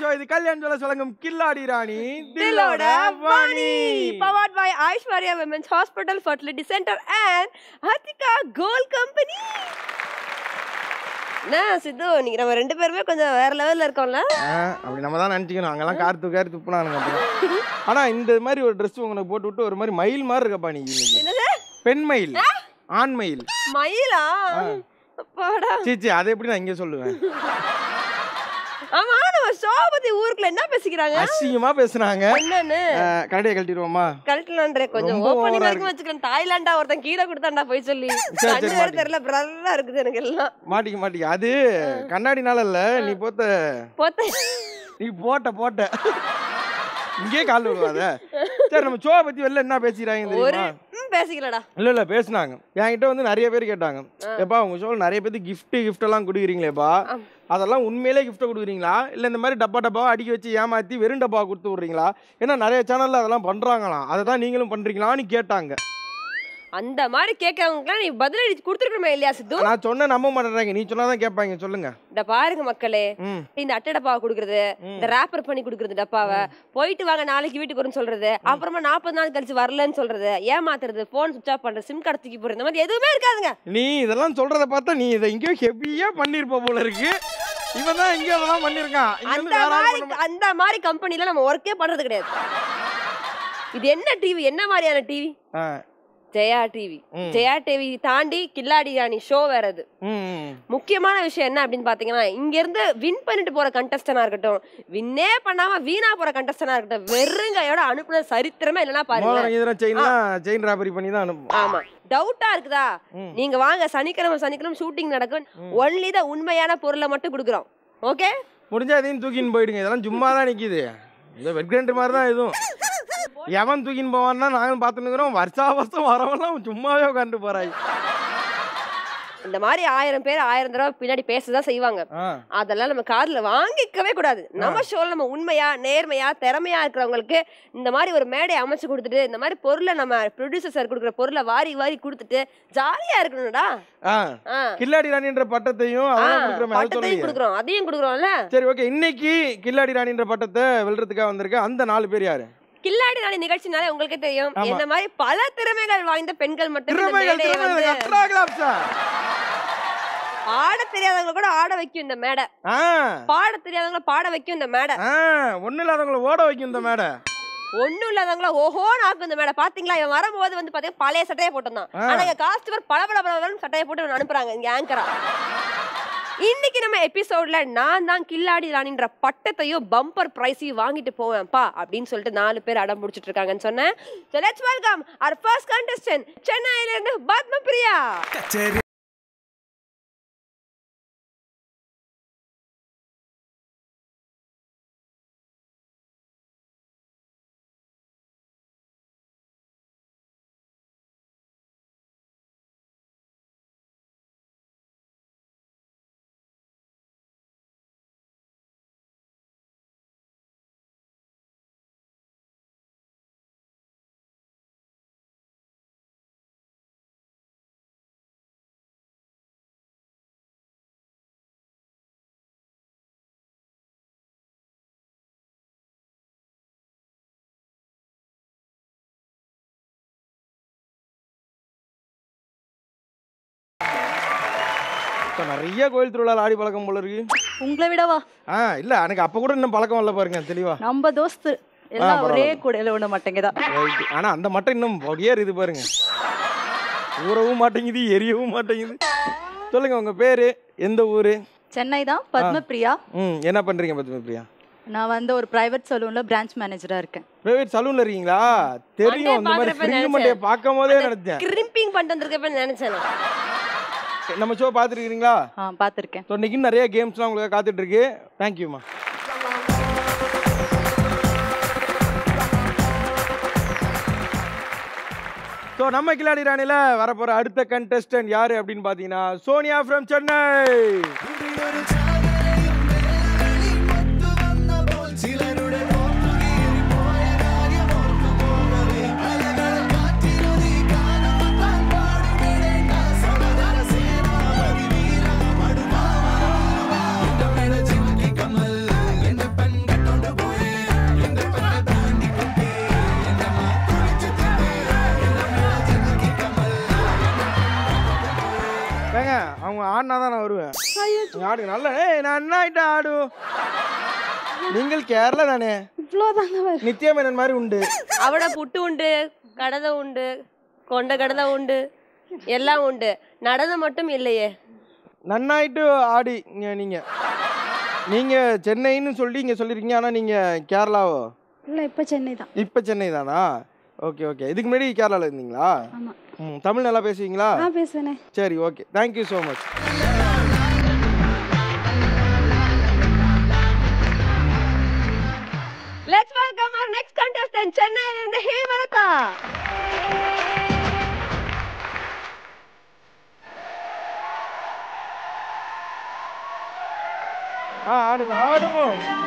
Show இது Kalyan jewels வழங்கும் கில்லாடி ராணி திலோட வாணி powered by Aishwarya women's hospital fertility centre and ஹத்திகா கோல் கம்பெனி என்ன சித்து நீங்க நம்ம ரெண்டு பேருமே கொஞ்சம் வேற லெவல்ல இருக்கோம்ல ஆ, அப்படி நம்ம தான் நினச்சிக்கணும் அங்கெல்லாம் கார் தூக்காரு துப்புனானுங்க அப்படி ஆனா இந்த மாதிரி ஒரு ட்ரெஸ் உங்களுக்கு போட்டு விட்டு ஒரு மாதிரி மயில் மாதிரி இருக்கப்பா நீ இன்னைக்கு என்னது பெண் மயில் ஆண் மயில் மயிலா அப்பாடா சீச்சி அதை எப்படி நான் இங்கே சொல்லுவேன் ஆமா நம்ம ஷோ பத்தி ஊருக்குள்ள என்ன பேசிக்கிறாங்க அசிங்கமா பேசுனாங்க என்னன்னு கடையை கழட்டிடுவோமா கழட்டலான்ற கொஞ்சம் ரொம்ப ஓப்பனிங் overஆ வரைக்கும் வச்சுக்கிறேன் தாய்லாண்டா ஒருத்தன் கீழே கொடுத்தாண்டா போய் சொல்லி சரி, கண்ணு வேற மாட்டிக்க. தெரியல பிரல்லா இருக்குது எனக்கு எல்லாம் மாட்டிக்க மாட்டிக்க அது கண்ணாடினால இல்ல நீ போத்த போத்த நீ போட்ட போட்ட இங்கே கால் விடுவாத சரி நம்ம ஷோவை பத்தி வெளில என்ன பேசிக்கிறாங்க ஒரு தெரியுமா ம், பேசிக்கலடா இல்ல இல்ல பேசுனாங்க என்கிட்ட வந்து நிறைய பேர் கேட்டாங்க ஏப்பா உங்க ஷோவில் நிறைய பேருக்கு gift gift எல்லாம் கொடுக்குறீங்களேப்பா ஆம். அதெல்லாம் உண்மையிலே gift கொடுக்குறீங்களா இல்ல இந்த மாதிரி டப்பா டப்பாவை அடிக்க வச்சு ஏமாத்தி வெறும் டப்பா கொடுத்து விடுறீங்களா ஏன்னா நிறைய சேனல்ல அதெல்லாம் பண்றாங்களாம் அதை தான் நீங்களும் பண்றீங்களான்னு கேட்டாங்க அந்த மாதிரி கேட்கறவங்களுக்குலாம் நீ பதிலடி கொடுத்துருக்கணுமே இல்லையா சித்து நான் சொன்ன நம்ப மாட்டேறாங்க நீ சொன்னாதான் கேட்பாங்க சொல்லுங்க இந்த பாருங்க மக்களே ம் இந்த அட்டை டப்பாவை கொடுக்குறது இந்த ரேப்பர் பண்ணி கொடுக்குறது டப்பாவை போயிட்டு வாங்க நாளைக்கு வீட்டுக்கு வரும்னு சொல்றது அப்புறமா நாற்பது நாள் கழிச்சு வரலன்னு சொல்றது ஏமாத்துறது போன் சுவிச் ஆஃப் பண்றது சிம் கார்டு தூக்கி போடுறது இந்த மாதிரி எதுவுமே இருக்காதுங்க நீ இதெல்லாம் சொல்றத பார்த்தா நீ இதை எங்கேயோ ஹெவியா பண்ணிருப்ப போல இருக்கு இவன் தான் எங்கேயோ அதெல்லாம் பண்ணிருக்கான் இங்க அந்த இருந்து வேற ஆள் மாதிரி பண்ண அந்த மாதிரி கம்பெனில நம்ம ஒர்க்கே பண்றது கிடையாது இது என்ன டிவி என்ன மாதிரியான டிவி ஆ, ஜெயா டிவி ம். ஜெயா டிவி தாண்டி கில்லாடி ராணி ஷோ வேற அது ம், ம். முக்கியமான விஷயம் என்ன அப்படின்னு பாத்தீங்கன்னா இங்க இருந்து வின் பண்ணிட்டு போற கண்டஸ்டனா இருக்கட்டும் வின்னே பண்ணாம வீணா போற கண்டஸ்டனா இருக்கட்டும் வெறுங்கையோட அனுப்புன சரித்திரமே இல்லைன்னா பாருங்க மோதிரம் இதெல்லாம் செயின்லாம் செயின் ராபரி பண்ணி தான் அனுப்பும் ஆமா டவுட்டா இருக்குதா ம். நீங்க வாங்க சனிக்கிழமை சனிக்கிழமை ஷூட்டிங் நடக்கும் ஒன்லி தான் உண்மையான பொருளை மட்டும் கொடுக்குறோம் ஓகே முடிஞ்சா அதையும் தூக்கின்னு போயிடுங்க இதெல்லாம் சும்மா தான் நிக்குது இந்த வெட் கிரைண்டர் மாதிரி தான் இதுவும் எவன் தூக்கின்னு போவான்னா நாங்களும் பார்த்துன்னு இருக்கிறோம் வருஷா வருஷம் வரவெல்லாம் சும்மாவே உட்காந்து போறாய் இந்த மாதிரி ஆயிரம் பேர் ஆயிரம் தடவை பின்னாடி பேசதான் செய்வாங்க ஆ அதெல்லாம் நம்ம காதுல வாங்கிக்கவே கூடாது நம்ம ஷோல நம்ம உண்மையா நேர்மையா திறமையா இருக்கிறவங்களுக்கு இந்த மாதிரி ஒரு மேடை அமைச்சு கொடுத்துட்டு இந்த மாதிரி பொருளை நம்ம ப்ரொடியூசர் சார் கொடுக்குற பொருளை வாரி வாரி கொடுத்துட்டு ஜாலியா இருக்கணும்டா ஆ ஆ. கில்லாடி ராணின்ற பட்டத்தையும் ஆ, அதெல்லாம் கொடுக்குறோமே அதை பட்டத்தையும் சொல்லுங்க கொடுக்குறோம் அதையும் கொடுக்குறோம்ல சரி ஓகே இன்னைக்கு கில்லாடி ராணின்ற பட்டத்தை வெல்றதுக்காக வந்திருக்க அந்த நாலு பேர் யாரு கில்லாடி நாடி நிகழ்ச்சினாலே உங்களுக்கே தெரியும் ஆமா. என்ன மாதிரி பல திறமைகள் வாய்ந்த பெண்கள் மட்டும் இந்த திறமைகள் மேடையை திறமைகள் வந்து கட்டுறாங்களாம் சார் ஆட தெரியாதவங்க கூட ஆட வைக்கும் இந்த மேடை ஆ பாட தெரியாதவங்கள பாட வைக்கும் இந்த மேடை ஆ ஒன்றும் இல்லாதவங்களை ஓட வைக்கும் இந்த மேடை ஒண்ணும் இல்லாதவங்கள ஓஹோன்னு ஆக்கும் இந்த மேடை பாத்தீங்களா இவன் வரும்போது வந்து பாத்தீங்கன்னா பழைய சட்டையை போட்டிருந்தான் ஆ. ஆனா இங்க காஸ்டமர் பல பல பல சட்டையை போட்டு இவனை அனுப்புறாங்க இங்க ஆங்கரா இன்னைக்கு நம்ம எபிசோட்ல நான் தான் கில்லாடி ராணின்ற பட்டத்தையும் பம்பர் பிரைஸையும் வாங்கிட்டு போவேன்ப்பா அப்படின்னு சொல்லிட்டு நாலு பேர் அடம் பிடிச்சிட்டு இருக்காங்கன்னு சொன்னேன் So let's welcome our first contestant சென்னையில இருந்து பத்ம பிரியா இப்போ நிறைய கோயில் திருவிழா ஆடி பழக்கம் போல இருக்கு உங்களை விடவா ஆ இல்ல எனக்கு அப்ப கூட இன்னும் பழக்கம் இல்ல பாருங்க தெளிவா நம்ம தோஸ்து எல்லாம் ஒரே பரவாயில்ல. கூடையில விட மாட்டேங்குதா ரைட் ஆனா அந்த மட்டும் இன்னும் பொடியே இருக்குது பாருங்க ஊறவும் மாட்டேங்குது எரியவும் மாட்டேங்குது சொல்லுங்க உங்க பேரு எந்த ஊரு சென்னை தான் பத்மபிரியா ம் என்ன பண்றீங்க பத்ம பிரியா நான் வந்து ஒரு பிரைவேட் சலூன்ல பிரான்ச் மேனேஜரா இருக்கேன் பிரைவேட் சலூன்ல இருக்கீங்களா தெரியும் இந்த மாதிரி பாக்குறப்ப ஃப்ரிங்கு நினைச்சேன். மண்டையை பார்க்கும் போதே நினைச்சேன் கிரிம்பிங் பண்ணிட்டு வந்திருக்கப்ப நினைச்சேன் நான். நம்ம ஷோ பார்த்துருக்கீங்களா ஆ பார்த்துருக்கேன் ஸோ இன்னைக்கு நிறைய கேம்ஸ்லாம் உங்களுக்கு காத்துட்டு இருக்கு தேங்க்யூமா ஸோ நம்ம கிளாடி ராணியில் வரப்போகிற அடுத்த கண்டெஸ்டன்ட் யாரு அப்படின்னு பார்த்தீங்கன்னா சோனியா ஃப்ரம் சென்னை ஏங்க அவங்க ஆடினா தான் நான் வருவேன் நீங்க ஆடுங்க நல்ல ஏய் நான் என்ன ஆயிட்டா ஆடு நீங்கள் கேரளா தானே இவ்வளோதாங்க வரும் நித்யா மேனன் மாதிரி உண்டு அவட புட்டு உண்டு கடலை உண்டு கொண்ட கடலை உண்டு எல்லாம் உண்டு நடனம் மட்டும் இல்லையே நன்னாயிட்டு ஆடி இங்க நீங்க நீங்க சென்னைன்னு சொல்லி இங்க சொல்லிருக்கீங்க ஆனா நீங்க கேரளாவோ இல்லை இப்போ சென்னை தான் இப்ப சென்னை தானா ஓகே ஓகே இதுக்கு முன்னாடி கேரளால இருந்தீங்களா ஆமாம் ம் தமிழ் நல்லா பேசுவீங்களா நான் பேசுவேனே சரி okay thank you so much let's welcome our next contestant சென்னையில இருந்து ஹேமலதா ஆ ஆடுங்க ஆடுங்க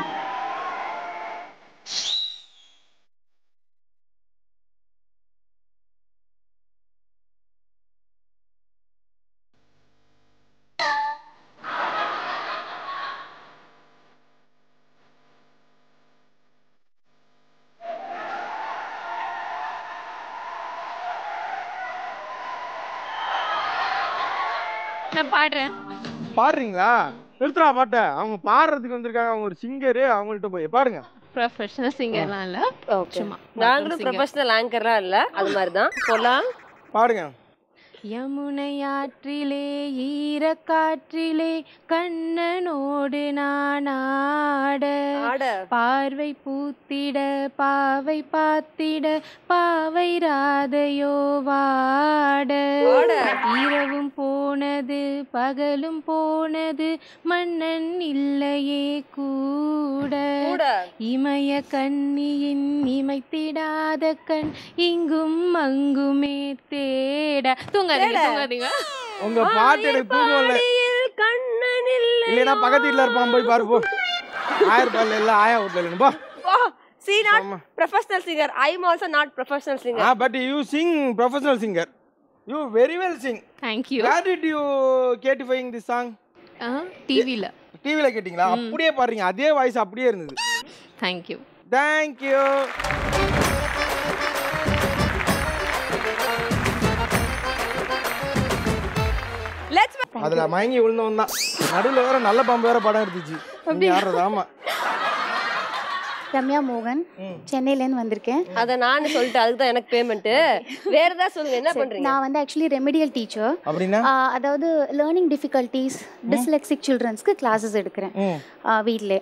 நான் பாடுறேன் பாடுறீங்களா நிறுத்துறா பாட்டை அவங்க பாடுறதுக்கு வந்திருக்காங்க அவங்க ஒரு சிங்கரு அவங்கள்ட்ட போய் பாடுங்க ப்ரொஃபஷனல் சிங்கர்லாம் இல்ல சும்மா நாங்களும் ப்ரொஃபஷனல் ஆங்கர்லாம் இல்ல அது மாதிரி தான் சொல்லலாம் பாடுங்க யமுனை ஆற்றிலே ஈரக்காற்றிலே கண்ணனோடு நான் ஆட ஆட பார்வை பூத்திட பாவை பார்த்திட பாவை ராதையோ வாட வாட. இரவும் போனது பகலும் போனது மன்னன் இல்லையே கூட கூட இமய கண்ணியின் இமைத்திடாத கண் இங்கும் அங்குமே தேட தூங்காதீங்க தூங்காதீங்க உங்க பாட்டு எனக்கு தூக்கம்ல பாடியில் கண்ணன் இல்லை இல்லைன்னா பக்கத்து வீட்டில் இருப்பான் போய் பாரு போ ஆயிரம் ரூபாயில் இல்லை ஆயா வீட்டில் இல்லைன்னு போ சி not professional singer I am also not professional singer ah but you sing professional singer you very well sing thank you where did you கேட்டிஃபைங் தி சாங் டிவியில் டிவியில் கேட்டிங்களா அப்படியே பாடுறீங்க அதே வாய்ஸ் அப்படியே இருந்தது தேங்க்யூ தேங்க்யூ லெட்ஸ் அதுல மயங்கி விழுந்தவன் தான் நடுவில் வேற நல்ல பாம்பு வேற படம் எடுத்துச்சு நீங்க ஆடுறது ஆமா ரம்யா மோகன் சென்னையிலேருந்து வந்திருக்கேன் அத நான் சொல்லிட்டு அதுக்கு தான் எனக்கு பேமெண்ட் வேற ஏதாவது சொல்லுங்க என்ன பண்றீங்க நான் வந்து ஆக்சுவலி ரெமெடியல் டீச்சர் அப்படின்னா அதாவது லேர்னிங் டிஃபிகல்ட்டிஸ் டிஸ்லெக்சிக் சில்ட்ரன்ஸ்க்கு கிளாஸஸ் எடுக்கிறேன் ம் வீட்டிலே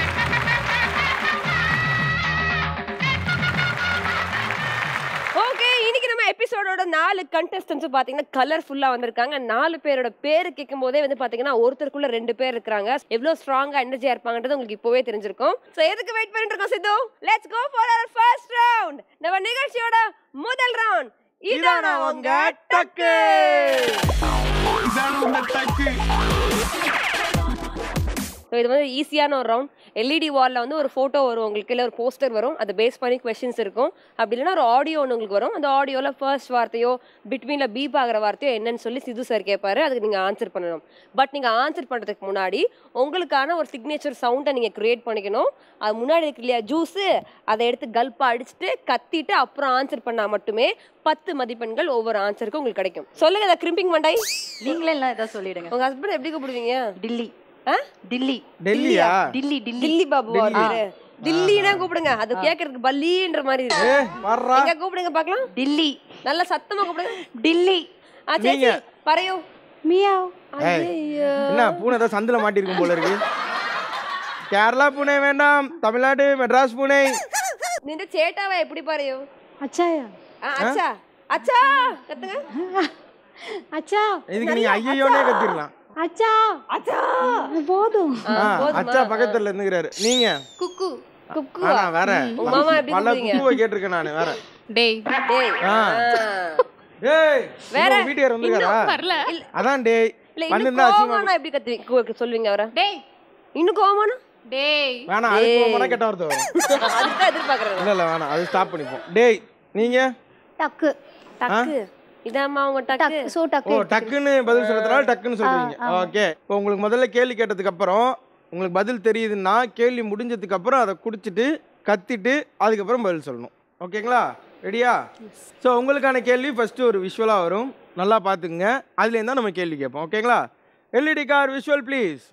ஓகே இன்னைக்கு நம்ம எபிசோடோட நாலு கண்டஸ்டன்ஸ் பாத்தீங்கன்னா கலர்ஃபுல்லா வந்திருக்காங்க நாலு பேரோட பேரு கேட்கும் போதே வந்து பாத்தீங்கன்னா ஒருத்தருக்குள்ள ரெண்டு பேர் இருக்காங்க எவ்வளவு ஸ்ட்ராங்கா எனர்ஜியா இருப்பாங்கன்றது உங்களுக்கு இப்போவே தெரிஞ்சிருக்கும் சோ எதுக்கு வெயிட் பண்ணிட்டு இருக்கோம் Sidhu let's go for our first round நம்ம நிகழ்ச்சியோட முதல் ரவுண்ட் இதானா உங்க டக்கு ஸோ இது வந்து ஈஸியான ஒரு ரவுண்ட் எல்இடி வாலில் வந்து ஒரு ஃபோட்டோ வரும் உங்களுக்கு இல்லை ஒரு போஸ்டர் வரும் அதை பேஸ் பண்ணி கொஸ்டின்ஸ் இருக்கும் அப்படி இல்லைன்னா ஒரு ஆடியோ ஒன்று உங்களுக்கு வரும் அந்த ஆடியோவில் ஃபர்ஸ்ட் வார்த்தையோ பிட்வீனில் பீப் ஆகிற வார்த்தையோ என்னன்னு சொல்லி சிது சார் கேட்பாரு அதுக்கு நீங்கள் ஆன்சர் பண்ணணும் பட் நீங்கள் ஆன்சர் பண்ணுறதுக்கு முன்னாடி உங்களுக்கான ஒரு சிக்னேச்சர் சவுண்டை நீங்கள் க்ரியேட் பண்ணிக்கணும் அது முன்னாடி இருக்கு இல்லையா ஜூஸு அதை எடுத்து கல்ப்பா அடிச்சுட்டு கத்திட்டு அப்புறம் ஆன்சர் பண்ணால் மட்டுமே பத்து மதிப்பெண்கள் ஒவ்வொரு ஆன்சருக்கு உங்களுக்கு கிடைக்கும் சொல்லுங்க இந்த கிரிம்பிங் மண்டாய் நீங்களே எல்லாம் ஏதாவது சொல்லிடுங்க உங்கள் ஹஸ்பண்ட் எப்படி கூப்பிடுவீங்க டில்லி ஆ டில்லி டெல்லியா டில்லி டில்லி தில்லி பாபு அவர் பேரு தில்லினா கூப்பிடுங்க அது கேக்குறதுக்கு பல்லின்ற மாதிரி இருக்கு ஏ வர்றா எங்க கூப்பிடுங்க பார்க்கலாம் டில்லி நல்ல சத்தமா கூப்பிடுங்க டில்லி ஆ சரி நீங்க. பறையோ மியாவ் ஏய், ஐயோ என்ன பூனை ஏதாவது சந்தில மாட்டிருக்கும் போல இருக்கு கேரளா பூனை வேண்டாம் தமிழ்நாடு மெட்ராஸ் பூனை நின்ற சேட்டாவா எப்படி பறையோ அச்சாயா ஆ, அச்சா அச்சா கத்துங்க அச்சா இதுக்கு நீங்க ஐயோனே கத்திரலாம் அச்சா அச்சா போதும் ஆ, ஆ, போதுமா? அச்சா பக்கத்துல இருந்துக்கிறாரு நீங்க குக்கு குக்கு ஆனா வேற உங்க மாமா எப்படி பல கூப்பிடுவீங்க? குக்குவை கேட்டிருக்கேன் நானு வேற டேய் டேய் ஆ. ஆ. டேய் வேற? வேற வீட்டுக்கார வந்துருக்காரா வரல அதான் டேய் இல்ல இன்னும் வந்திருந்தா அசிங்கமா கோவமானா எப்படி கத்து கு- சொல்லுவீங்க அவரை டேய் இன்னும் கோவமானா டேய் வேணாம் அதுக்கு போனா கெட்ட வார்த்தை வரும் அதுதான் எதிர்பார்க்கறது இல்ல இல்ல வேணாம் அது ஸ்டாப் பண்ணிப்போம் டேய் நீங்க டக்கு டக்கு இதாம்மா உங்க டக்கு டக்கு சோ ஓ டக்கு டக்குன்னு பதில் சொல்றதுனால டக்குன்னு சொல்றீங்க ஓகே இப்போ உங்களுக்கு முதல்ல கேள்வி கேட்டதுக்கு அப்புறம் உங்களுக்கு பதில் தெரியுதுன்னா கேள்வி முடிஞ்சதுக்கு அப்புறம் அதை குடிச்சிட்டு கத்திட்டு அதுக்கப்புறம் பதில் சொல்லணும் ஓகேங்களா ரெடியா ஸோ உங்களுக்கான கேள்வி ஃபர்ஸ்ட் ஒரு விஷுவலாக வரும் நல்லா பார்த்துக்குங்க அதுலேருந்து தான் நம்ம கேள்வி கேட்போம் ஓகேங்களா LED car visual please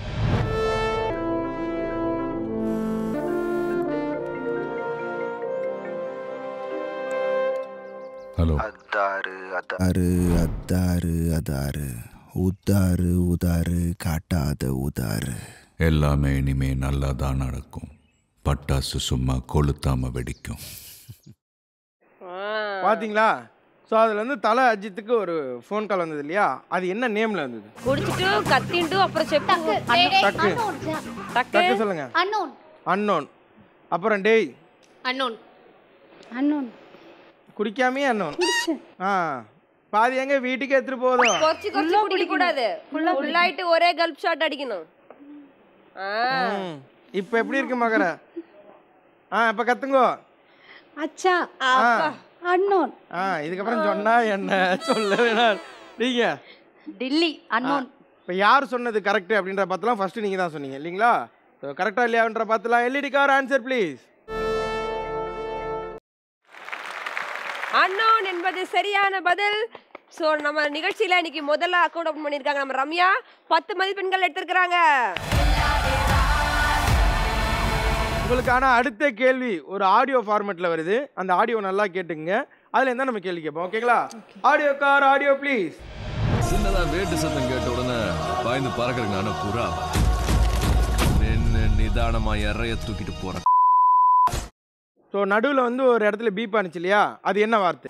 hello அத்தாரு அத்தாரு அத்தாரு அதாரு உத்தாரு உதாரு காட்டாத உதாரு எல்லாமே இனிமே நல்லா தான் நடக்கும் பட்டாசு சும்மா கொளுத்தாம வெடிக்கும் பார்த்தீங்களா ஸோ அதில் வந்து தலை அஜித்துக்கு ஒரு ஃபோன் கால் வந்தது இல்லையா அது என்ன நேமில் வந்தது குடிச்சிட்டு கத்தின்ட்டு அப்புறம் செப்பு டக்கு டக்கு டக்கு சொல்லுங்க அன்னோன் அன்னோன் அப்புறம் டேய் அன்னோன் அன்னோன் குடிக்காமே அன்னோன் ஆ பாதி எங்க வீட்டுக்கு எடுத்துட்டு போதும் கொச்சி கொச்சி குடிக்க கூடாது ஃபுல்லாயிட்டு ஒரே கல்ப் ஷாட் அடிக்கணும் ஆ. ம். இப்ப எப்படி இருக்கு மகர ஆ இப்ப கத்துங்கோ அச்சா அப்பா. அன்னோன் ஆ இதுக்கப்புறம் சொன்னா என்ன சொல்ல வேணாம் நீங்க டில்லி அன்னோன் இப்ப யார் சொன்னது கரெக்ட் அப்படின்ற பார்த்தலாம் ஃபர்ஸ்ட் நீங்க தான் சொன்னீங்க இல்லைங்களா கரெக்டா இல்லையான்ற பார்த்தலாம் எல்இடி கார் ஆன்சர் ப்ளீஸ் அன்னோன் என்பது சரியான பதில் ஸோ நம்ம நிகழ்ச்சியில இன்னைக்கு முதல்ல அக்கௌண்ட் ஓப்பன் பண்ணியிருக்காங்க நம்ம ரம்யா பத்து மதிப்பெண்கள் எடுத்திருக்கிறாங்க உங்களுக்கான அடுத்த கேள்வி ஒரு ஆடியோ ஃபார்மேட்ல வருது அந்த ஆடியோ நல்லா கேட்டுங்க அதுல இருந்தா நம்ம கேள்வி கேட்போம் ஓகேங்களா ஆடியோ கார் ஆடியோ ப்ளீஸ் சின்னதா வேட்டு சத்தம் கேட்ட உடனே பாய்ந்து பறக்கிறதுக்கு நானும் புறா நின்று நிதானமா இறைய தூக்கிட்டு போறேன் ஸோ நடுவில் வந்து ஒரு இடத்துல பீப் ஆனிச்சு இல்லையா அது என்ன வார்த்தை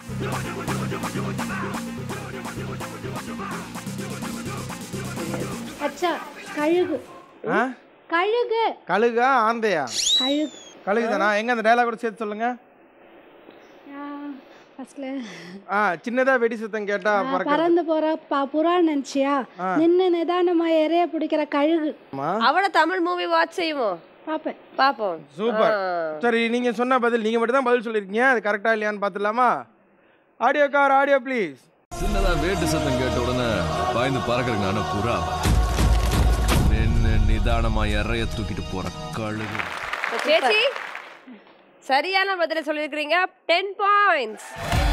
அச்சா கழுகு ஆ கழுகு கழுகா ஆந்தையா கழுகு கழுகு தானா எங்க அந்த டயலாக் கூட சேர்த்து சொல்லுங்க ஃபர்ஸ்ட்ல ஆ சின்னதா வெடி சத்தம் கேட்டா பறக்க பறந்து போற ப- புறா நினைச்சியா நின்னு நிதானமா இறைய பிடிக்கிற கழுகு அவள தமிழ் மூவி வாட்ச் செய்வோம் பாப்பேன் பாப்போம் சூப்பர் ஆ. சரி நீங்க சொன்ன பதில் நீங்க மட்டும் தான் பதில் சொல்லிருக்கீங்க அது கரெக்டா இல்லையான்னு பார்த்துடலாமா ஆடியோ கார் ஆடியோ ப்ளீஸ் சின்னதா வேட்டு சத்தம் கேட்ட உடனே பாய்ந்து பறக்கிறதுக்கு நானும் புறா நின்று நிதானமா இறைய தூக்கிட்டு போறேன் கழுகு சேச்சி சரியான பதில சொல்லியிருக்கிறீங்க டென் பாயிண்ட்ஸ்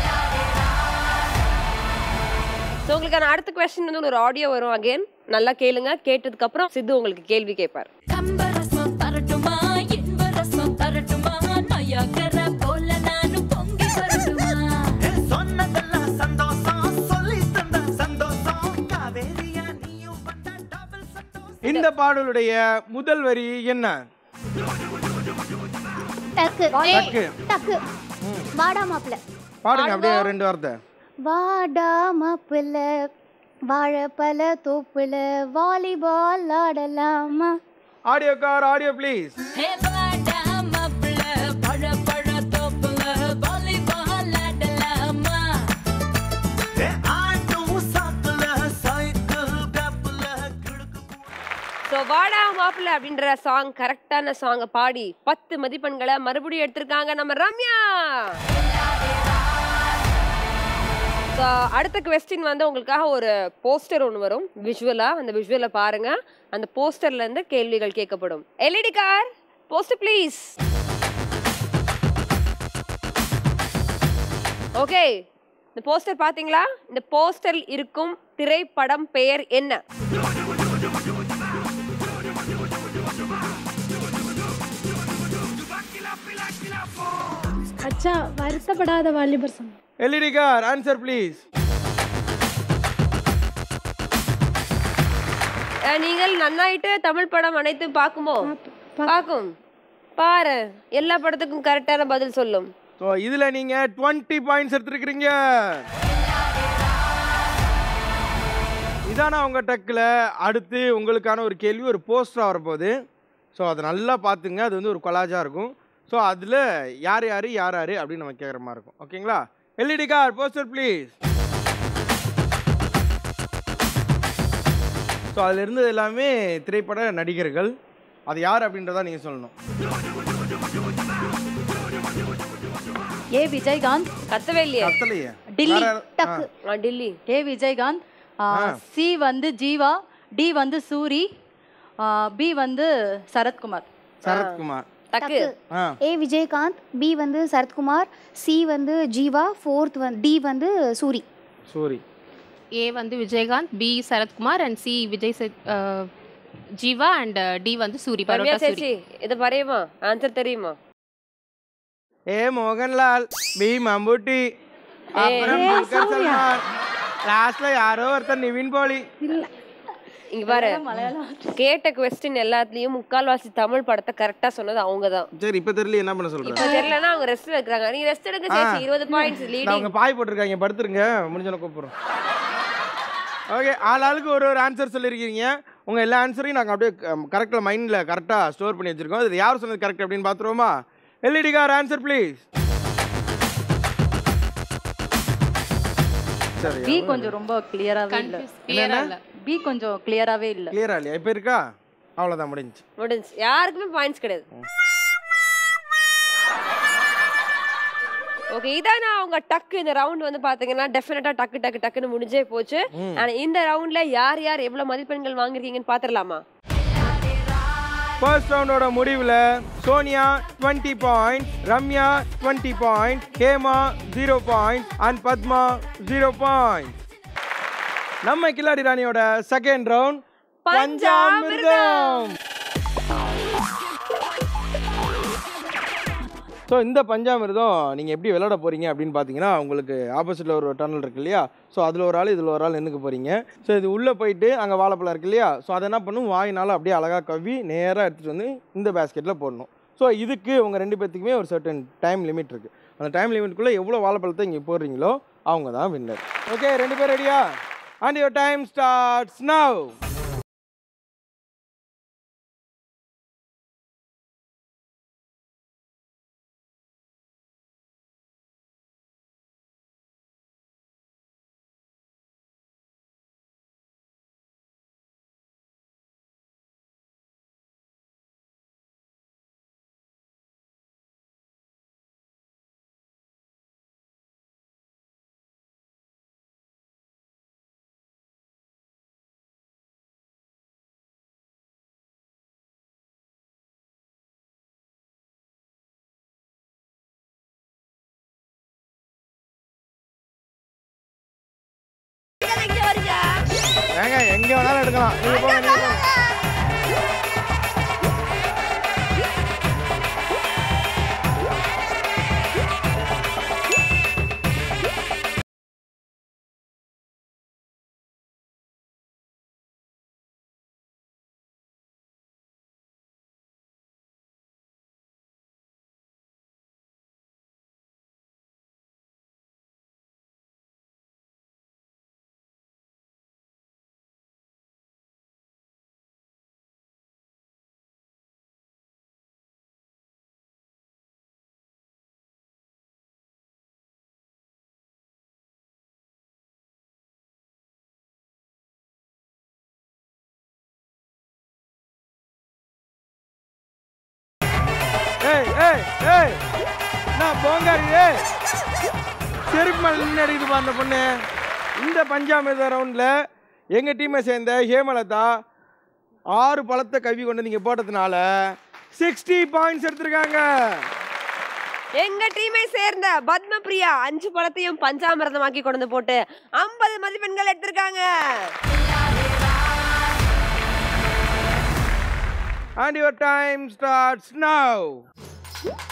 ஸோ உங்களுக்கான அடுத்த கொஸ்டின் வந்து ஒரு ஆடியோ வரும் அகைன் நல்லா கேளுங்க கேட்டதுக்கு அப்புறம் சித்து உங்களுக்கு கேள்வி கேட்பார் கம்பரசம் தரட்டுமா என்பரசம் தரட்டுமா நயாகர போல நானும் பொங்கி வரட்டுமா சொன்னதெல்லாம் சந்தோஷம் சொல்லி தந்த சந்தோஷம் காவேரியா நீயும் வந்த டபுள் சந்தோஷம் இந்த பாடலுடைய முதல் வரி என்ன டக்கு டக்கு டக்கு வாடா மாப்பிள்ள பாடுங்க அப்படியே ரெண்டு வார்த்தை வாடா மாப்பிள்ள வாழைப்பழ தோப்புல வாலிபால் ஆடலாமா audio car audio please hey வாடா மாப்பிள பழ பழ தோப்புல வாலிபால் ஆடலாமா ஆட்டும் சாக்குல சைக்கிள் கப்புல கிழக்கு ஸோ வாடா மாப்பிள்ள அப்படின்ற சாங் கரெக்டான சாங்கை பாடி பத்து மதிப்பெண்களை மறுபடியும் எடுத்திருக்காங்க நம்ம ரம்யா ஸோ அடுத்த கொஸ்டின் வந்து உங்களுக்காக ஒரு போஸ்டர் ஒன்று வரும் விஷுவலாக அந்த விஷுவலை பாருங்க அந்த போஸ்டர்ல இருந்து கேள்விகள் கேட்கப்படும் LED car poster please okay இந்த போஸ்டர் பாத்தீங்களா இந்த போஸ்டரில் இருக்கும் திரைப்படம் பெயர் என்ன அச்சா வருத்தப்படாத வாலிபர் சங்கம் LED car answer please ah, நீங்கள் நன்னாயிட்டு தமிழ் படம் அனைத்தும் பார்க்குமோ பார்க்கும் பாரு எல்லா படத்துக்கும் கரெக்டான பதில் சொல்லும் ஸோ இதில் நீங்கள் டுவெண்ட்டி பாயிண்ட்ஸ் எடுத்துருக்கிறீங்க இதானா உங்கள் டக்கில் அடுத்து உங்களுக்கான ஒரு கேள்வி ஒரு போஸ்டராக வரப்போகுது ஸோ அதை நல்லா பார்த்துங்க அது வந்து ஒரு கொலாஜாக இருக்கும் ஸோ அதில் யார் யார் யார் யார் அப்படின்னு நம்ம கேட்குற மாதிரி இருக்கும் ஓகேங்களா LED car poster please so அதில் இருந்தது எல்லாமே திரைப்பட நடிகர்கள் அது யார் அப்படின்றத நீங்கள் சொல்லணும் ஏ விஜயகாந்த் கத்தவே இல்லையே கத்தலையே டில்லி வேற- டக்கு ஆ, டில்லி ஏ விஜயகாந்த் ஆ. சி வந்து ஜீவா டி வந்து சூரி பி வந்து சரத்குமார் சரத்குமார் டக்கு ஆ ஏ விஜயகாந்த் பி வந்து சரத்குமார் சி வந்து ஜீவா ஃபோர்த் வந்து டி வந்து சூரி சூரி ஏ வந்து Vijayakanth B Sarathkumar and C Vijay சேத்- அஹ், ஜீவா அண்ட் டி வந்து சூரி ரம்யா பரோட்டா சூரி சேச்சி இது பரையுமா ஆன்சர் தெரியுமா ஏ மோகன்லால் பி மம்புட்டி அப்புறம் ஏ, துல்கர் சூர்யா. சல்மான் லாஸ்ட்ல யாரோ ஒருத்தர் நிவின் போலி இங்க பாரு கேட்ட கொஸ்டின் எல்லாத்துலயும் முக்கால்வாசி தமிழ் படத்தை கரெக்டா சொன்னது அவங்க தான் சரி இப்ப தெரியல என்ன பண்ண சொல்றேன் இப்ப தெரியலன்னா அவங்க ரெஸ்ட் எடுக்கிறாங்க நீங்க ரெஸ்ட் எடுக்க ஆ. சேச்சி இருபது பாயிண்ட்ஸ் நான் லீடிங் அவங்க பாய் போட்டிருக்காங்க படுத்துருங்க முடிஞ்சோன்னு கூப்பிடுறோம் ஓகே ஆள் ஆளுக்கு ஒரு ஒரு ஆன்சர் சொல்லியிருக்கீங்க உங்கள் எல்லா ஆன்சரையும் நாங்கள் அப்படியே கரெக்டாக மைண்டில் கரெக்டாக ஸ்டோர் பண்ணி வச்சுருக்கோம் இது யார் சொன்னது கரெக்ட் அப்படின்னு பார்த்துருவோமா எல்இடி கார் ஆன்சர் ப்ளீஸ் சரி பி கொஞ்சம் ரொம்ப கிளியராகவே இல்லை கன்ஃபியூஸ் கிளியரா இல்ல பி கொஞ்சம் கிளியராகவே இல்லை கிளியரா இல்லையா இப்போ இருக்கா அவ்வளோதான் முடிஞ்சு முடிஞ்சு யாருக்குமே பாயிண்ட்ஸ் கிடையாது ஓகே இதான் நான் உங்க டக்கு இந்த ரவுண்ட் வந்து பாத்தீங்கன்னா டெஃபினட்டா டக்கு டக்கு டக்குன்னு முடிஞ்சே போச்சு ம். ஆனா இந்த ரவுண்ட்ல யார் யார் எவ்வளவு மதிப்பெண்கள் வாங்கிருக்கீங்கன்னு பாத்துடலாமா ஃபர்ஸ்ட் ரவுண்டோட முடிவில் Sonia twenty point Ramya twenty point Hema zero point and Padma zero point நம்ம கில்லாடி ராணியோட செகண்ட் ரவுண்ட் பஞ்சாமிர்தம் ஸோ இந்த பஞ்சாமிர்தம் நீங்கள் எப்படி விளையாட போகிறீங்க அப்படின்னு பார்த்தீங்கன்னா உங்களுக்கு ஆப்போசிட்டில் ஒரு டனல் இருக்கு இல்லையா ஸோ அதில் ஒரு ஆள் இதில் ஒரு ஆள் நின்றுக்க போகிறீங்க ஸோ இது உள்ளே போயிட்டு அங்கே வாழைப்பழம் இருக்கு இல்லையா ஸோ அதை என்ன பண்ணும் வாயினால் அப்படியே அழகாக கவ்வி நேராக எடுத்துகிட்டு வந்து இந்த பேஸ்கெட்டில் போடணும் ஸோ இதுக்கு உங்கள் ரெண்டு பேர்த்துக்குமே ஒரு சர்டன் டைம் லிமிட் இருக்குது அந்த டைம் லிமிட்குள்ளே எவ்வளோ வாழைப்பழத்தை இங்கே போடுறீங்களோ அவங்க தான் வின்னர் ஓகே ரெண்டு பேர் ரெடியா and your time starts now ஏங்க எங்கே வேணாலும் எடுக்கலாம் நீங்கள் போங்க நீங்கள் போங்க ஏய் ஏய் ஏய் நான் போங்காரி ஏய் செருப்பு மேல நின்று அடிக்குது அந்த பொண்ணு இந்த பஞ்சாமிர்த ரவுண்டில் எங்கள் டீமை சேர்ந்த ஹேமலதா ஆறு பழத்தை கவி கொண்டு நீங்கள் போட்டதுனால சிக்ஸ்டி பாயிண்ட்ஸ் எடுத்திருக்காங்க எங்க டீமை சேர்ந்த பத்மபிரியா அஞ்சு பழத்தையும் பஞ்சாமிரதமாக்கி கொண்டு வந்து போட்டு ஐம்பது மதிப்பெண்கள் எடுத்திருக்காங்க And your time starts now.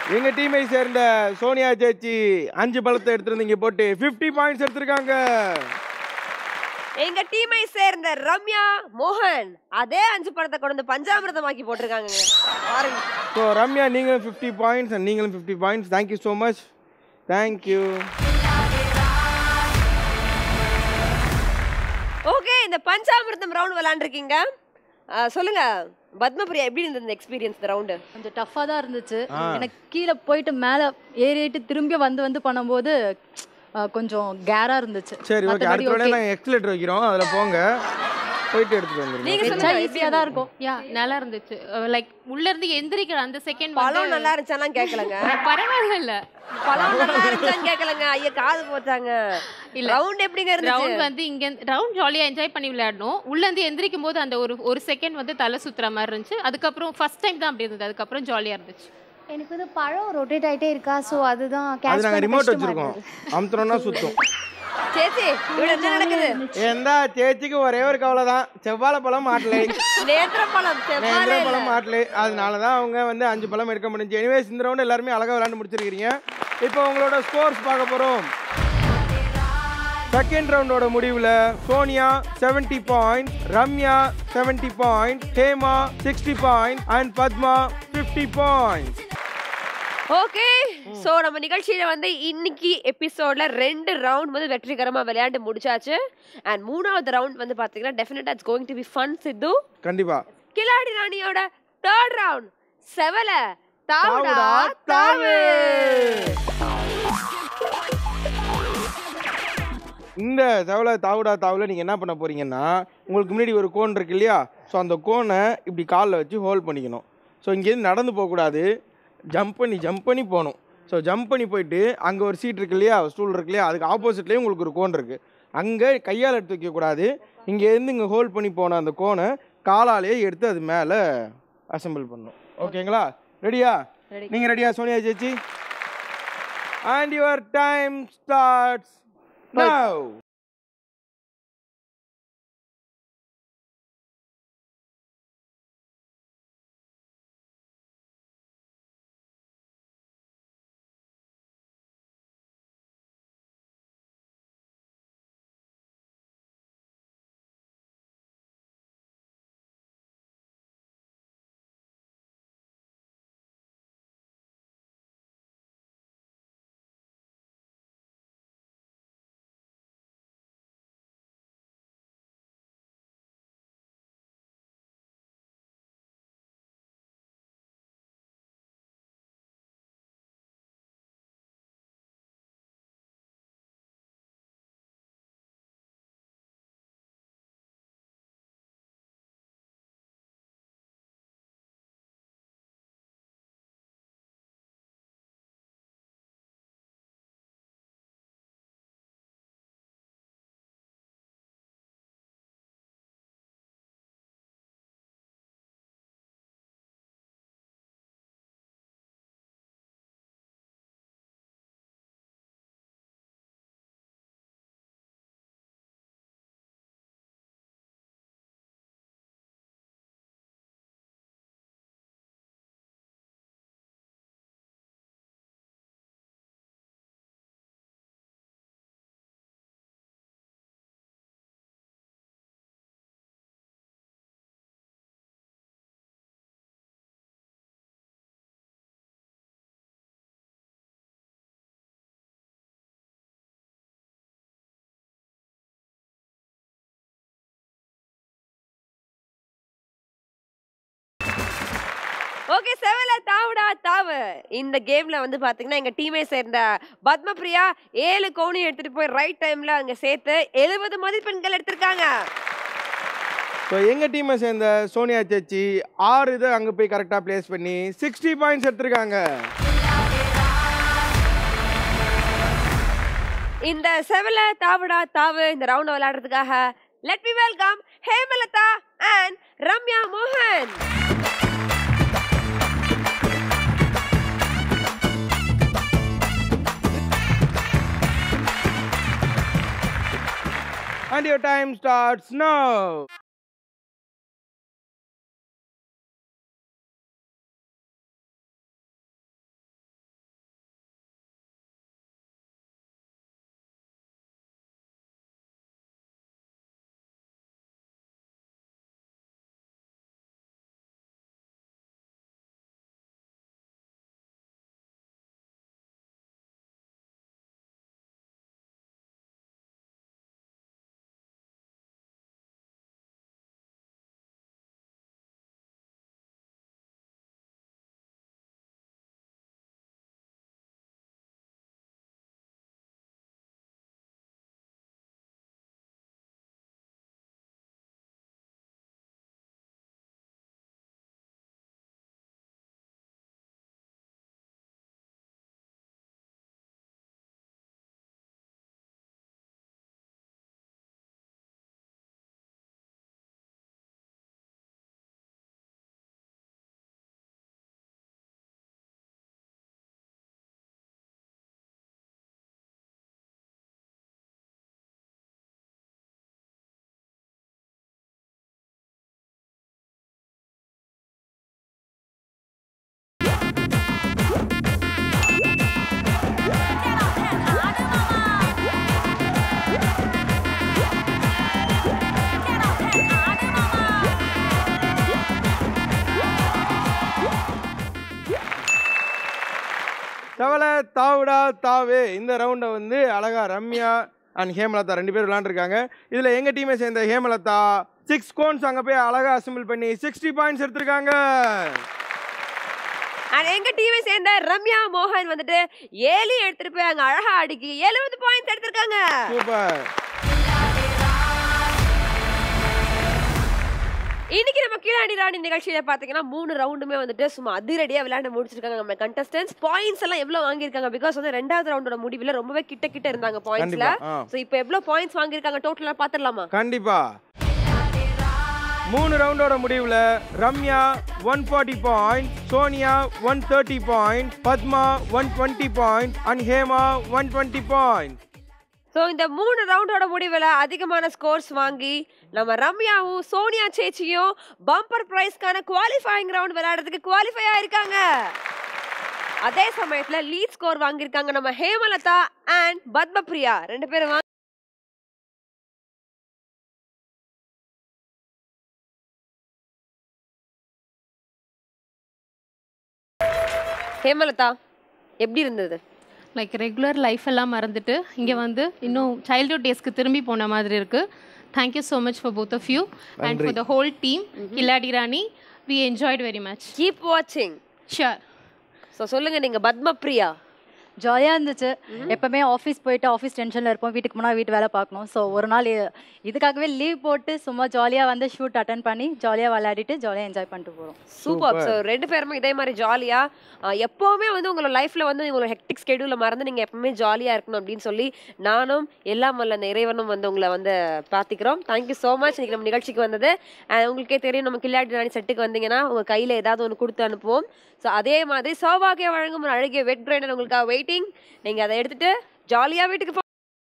எங்க டீமை சேர்ந்த சோனியா சேச்சி அஞ்சு பழத்தை எடுத்திருந்தீங்க போட்டு 50 பாயிண்ட்ஸ் எடுத்திருக்காங்க எங்க டீமை சேர்ந்த ரம்யா மோகன் அதே அஞ்சு படத்தை கொண்டு வந்து பஞ்சாமிரதமாக்கி போட்டிருக்காங்க பாருங்க ஸோ ரம்யா நீங்களும் ஃபிஃப்டி பாயிண்ட்ஸ் அண்ட் நீங்களும் fifty points thank you so much thank you okay இந்த பஞ்சாமிர்தம் ரவுண்ட் விளையாண்டுருக்கீங்க சொல்லுங்க பத்மபிரியா எப்படி இருந்தது இந்த எக்ஸ்பீரியன்ஸ் இந்த ரவுண்டு கொஞ்சம் டஃப்பாக தான் இருந்துச்சு ஆ. எனக்கு கீழே போயிட்டு மேலே ஏறிட்டு திரும்பி வந்து வந்து பண்ணும்போது அஹ், கொஞ்சம் கேரா இருந்துச்சு சரி ஓகே மத்தபடி அடுத்த உடனே okay. நாங்கள் எக்ஸலேட்டர் வைக்கிறோம் அதில் போங்க போயிட்டு எடுத்துட்டு வந்துருங்க நீங்க வச்சா சொல்லுங்க ஈஸியாக தான் இருக்கும் யா நல்லா இருந்துச்சு லைக் உள்ள இருந்து எந்திரிக்கிற அந்த செகண்ட் பழம் நல்லா இருந்துச்சாலாம் கேட்கலங்க பரவாயில்ல இல்ல பழம் நல்லா இருந்துச்சான்னு கேட்கலங்க ஐயா காது போச்சாங்க இல்ல. ரவுண்ட் எப்படிங்க ரவுண்ட் இருந்துச்சு வந்து இங்க ரவுண்ட் ஜாலியா என்ஜாய் பண்ணி விளையாடணும் உள்ள இருந்து எந்திரிக்கும் போது அந்த ஒரு ஒரு செகண்ட் வந்து தலை சுத்துற மாதிரி இருந்துச்சு அதுக்கப்புறம் ஃபர்ஸ்ட் டைம் தான் அப்படி இருந்தது அதுக்கப்புறம் ஜாலியா இருந்துச்சு எனக்கு வந்து பழம் ரொட்டேட் ஆயிட்டே இருக்கா ஸோ அதுதான் அது கேட்ச் நாங்கள் பண்ண ரிமோட் கஷ்டமா வச்சிருக்கோம் இருந்தது. அமுத்துறோம்னா சுத்தும் சேச்சி இவ்வளவு என்ன நடக்குது எந்த சேச்சிக்கு ஒரே ஒரு கவலை தான் செவ்வாழை பழம் மாட்டலை நேந்திர பழம் நேந்திர செவ்வாழை இல்ல. பழம் மாட்டலை அதனால தான் அவங்க வந்து அஞ்சு பழம் எடுக்க முடிஞ்சு எனிவேஸ் இந்த ரவுண்ட் எல்லாருமே அழகாக விளையாண்டு முடிச்சிருக்கிறீங்க இப்போ உங்களோட ஸ்கோர்ஸ் பார்க்க போகிறோம் செகண்ட் ரவுண்டோட முடிவில் Sonia 70 point Ramya 70 point Hema 60 point and Padma 50 point okay so நம்ம நிகழ்ச்சியில வந்து இன்னைக்கு எபிசோட்ல ரெண்டு ரவுண்ட் வந்து வெற்றிகரமா விளையாண்டு முடிச்சாச்சு அண்ட் மூணாவது ரவுண்ட் வந்து பாத்தீங்கன்னா definitely it's going to be fun Sidhu கண்டிப்பா கிலாடி ராணியோட தேர்ட் ரவுண்ட் செவல தாவுடா தாவுடா, தாவு இந்த தவளை தாவுடா தாவில் நீங்கள் என்ன பண்ண போறீங்கன்னா உங்களுக்கு முன்னாடி ஒரு கோன் இருக்கு இல்லையா ஸோ அந்த கோனை இப்படி காலில் வச்சு ஹோல்ட் பண்ணிக்கணும் ஸோ இங்கேருந்து நடந்து போகக்கூடாது ஜம்ப் பண்ணி ஜம்ப் பண்ணி போகணும் ஸோ ஜம்ப் பண்ணி போயிட்டு அங்கே ஒரு சீட் இருக்கு இல்லையா ஸ்டூல் இருக்கு இல்லையா அதுக்கு ஆப்போசிட்லேயும் உங்களுக்கு ஒரு கோன் இருக்குது அங்கே கையால் எடுத்து வைக்கக்கூடாது இங்கேருந்து இங்கே ஹோல்ட் பண்ணி போன அந்த கோனை காலாலேயே எடுத்து அது மேலே அசெம்பிள் பண்ணணும் ஓகேங்களா ரெடியா Ready. நீங்கள் ரெடியா சோனியா சேச்சி and your time starts now okay செவல தாவுடா தாவு இந்த கேம்ல வந்து பாத்தீங்கன்னா எங்க டீமை சேர்ந்த பத்மபிரியா ஏழு கோணி எடுத்துட்டு போய் ரைட் டைம்ல அங்க சேர்த்து எழுபது மதிப்பெண்கள் எடுத்திருக்காங்க ஸோ எங்கள் டீமை சேர்ந்த சோனியா சேச்சி ஆறு இதை அங்கே போய் கரெக்டாக ப்ளேஸ் பண்ணி சிக்ஸ்டி பாயிண்ட்ஸ் எடுத்திருக்காங்க இந்த செவல தாவுடா தாவு இந்த ரவுண்ட் விளையாடுறதுக்காக let me welcome Hemalatha and Ramya மோகன் And your time starts now. தாவுடா தாவே இந்த ரவுண்டை வந்து அழகா ரம்யா அண்ட் ஹேமலதா ரெண்டு பேர் விளையாண்டுருக்காங்க இதில் எங்கள் டீமை சேர்ந்த ஹேமலதா சிக்ஸ் கோன்ஸ் அங்கே போய் அழகா அசம்பிள் பண்ணி சிக்ஸ்டி பாயிண்ட்ஸ் எடுத்திருக்காங்க அண்ட் எங்க டீமை சேர்ந்த ரம்யா மோகன் வந்துட்டு ஏழு எடுத்துட்டு போய் அங்க அழகா அடிக்கி எழுபது பாயிண்ட்ஸ் எடுத்திருக்காங்க சூப்பர் இன்னைக்கு நம்ம கீழாடி ராணி நிகழ்ச்சியில பாத்தீங்கன்னா மூணு ரவுண்டுமே வந்துட்டு சும்மா அதிரடியா விளையாண்டு முடிச்சிருக்காங்க நம்ம கண்டஸ்டன்ஸ் பாயிண்ட்ஸ் எல்லாம் எவ்வளவு வாங்கியிருக்காங்க பிகாஸ் வந்து ரெண்டாவது ரவுண்டோட முடிவுல ரொம்பவே கிட்ட கிட்ட இருந்தாங்க பாயிண்ட்ஸ்ல கண்டிப்பா, ஆ. சோ இப்போ எவ்வளவு பாயிண்ட்ஸ் வாங்கியிருக்காங்க டோட்டலா பாத்துடலாமா கண்டிப்பா மூணு ரவுண்டோட முடிவில் Ramya one forty point Sonia one thirty point Padma one twenty point and Hema one twenty point so இந்த மூணு ரவுண்டோட முடிவுல அதிகமான ஸ்கோர்ஸ் வாங்கி நம்ம ரம்யாவும் சோனியா சேச்சியும் பம்பர் பிரைஸ்க்கான குவாலிஃபைங் ரவுண்ட் விளையாடுறதுக்கு குவாலிஃபை ஆயிருக்காங்க அதே சமயத்துல லீட் ஸ்கோர் வாங்கியிருக்காங்க நம்ம ஹேமலதா அண்ட் பத்மபிரியா ரெண்டு பேரும் வாங்க ஹேமலதா எப்படி இருந்தது லைக் ரெகுலர் லைஃப் எல்லாம் மறந்துட்டு இங்கே வந்து இன்னும் சைல்ட்ஹுட் டேஸ்க்கு திரும்பி போன மாதிரி இருக்கு thank you so much for both of you and நன்றி. For the whole team Killadi Rani we enjoyed very much keep வாட்சிங் ஷியர் ஸோ சொல்லுங்க நீங்க பத்மபிரியா ஜாலியாக இருந்துச்சு எப்பவுமே ஆஃபீஸ் போயிட்டு ஆஃபீஸ் டென்ஷனில் இருப்போம் வீட்டுக்கு போனால் வீட்டு வேலை பார்க்கணும் ஸோ ஒரு நாள் இ- இதுக்காகவே லீவ் போட்டு சும்மா ஜாலியாக வந்து ஷூட் அட்டன் பண்ணி ஜாலியாக விளையாடிட்டு ஜாலியாக என்ஜாய் பண்ணிட்டு போகிறோம் சூப்பர் ஸோ ரெண்டு பேருமே இதே மாதிரி ஜாலியா எப்பவுமே வந்து உங்களோட லைஃப்ல வந்து உங்களோட ஹெக்டிக் ஸ்கெடியூல மறந்து நீங்க எப்பவுமே ஜாலியா இருக்கணும் அப்படின்னு சொல்லி நானும் எல்லாம் வல்ல அந்த இறைவனும் வந்து உங்களை வந்து பார்த்திக்கிறோம் தேங்க்யூ ஸோ மச் இன்னைக்கு நம்ம நிகழ்ச்சிக்கு வந்தது And உங்களுக்கே தெரியும் நம்ம கில்லாடி ராணி செட்டுக்கு வந்தீங்கன்னா உங்க கையில ஏதாவது ஒன்று கொடுத்து அனுப்புவோம் ஸோ அதே மாதிரி சௌபாகியம் வழங்கும் ஒரு அழகிய வெட் கிரைண்டர் உங்களுக்காக வெயிட்டிங் நீங்க அதை எடுத்துட்டு ஜாலியா வீட்டுக்கு போ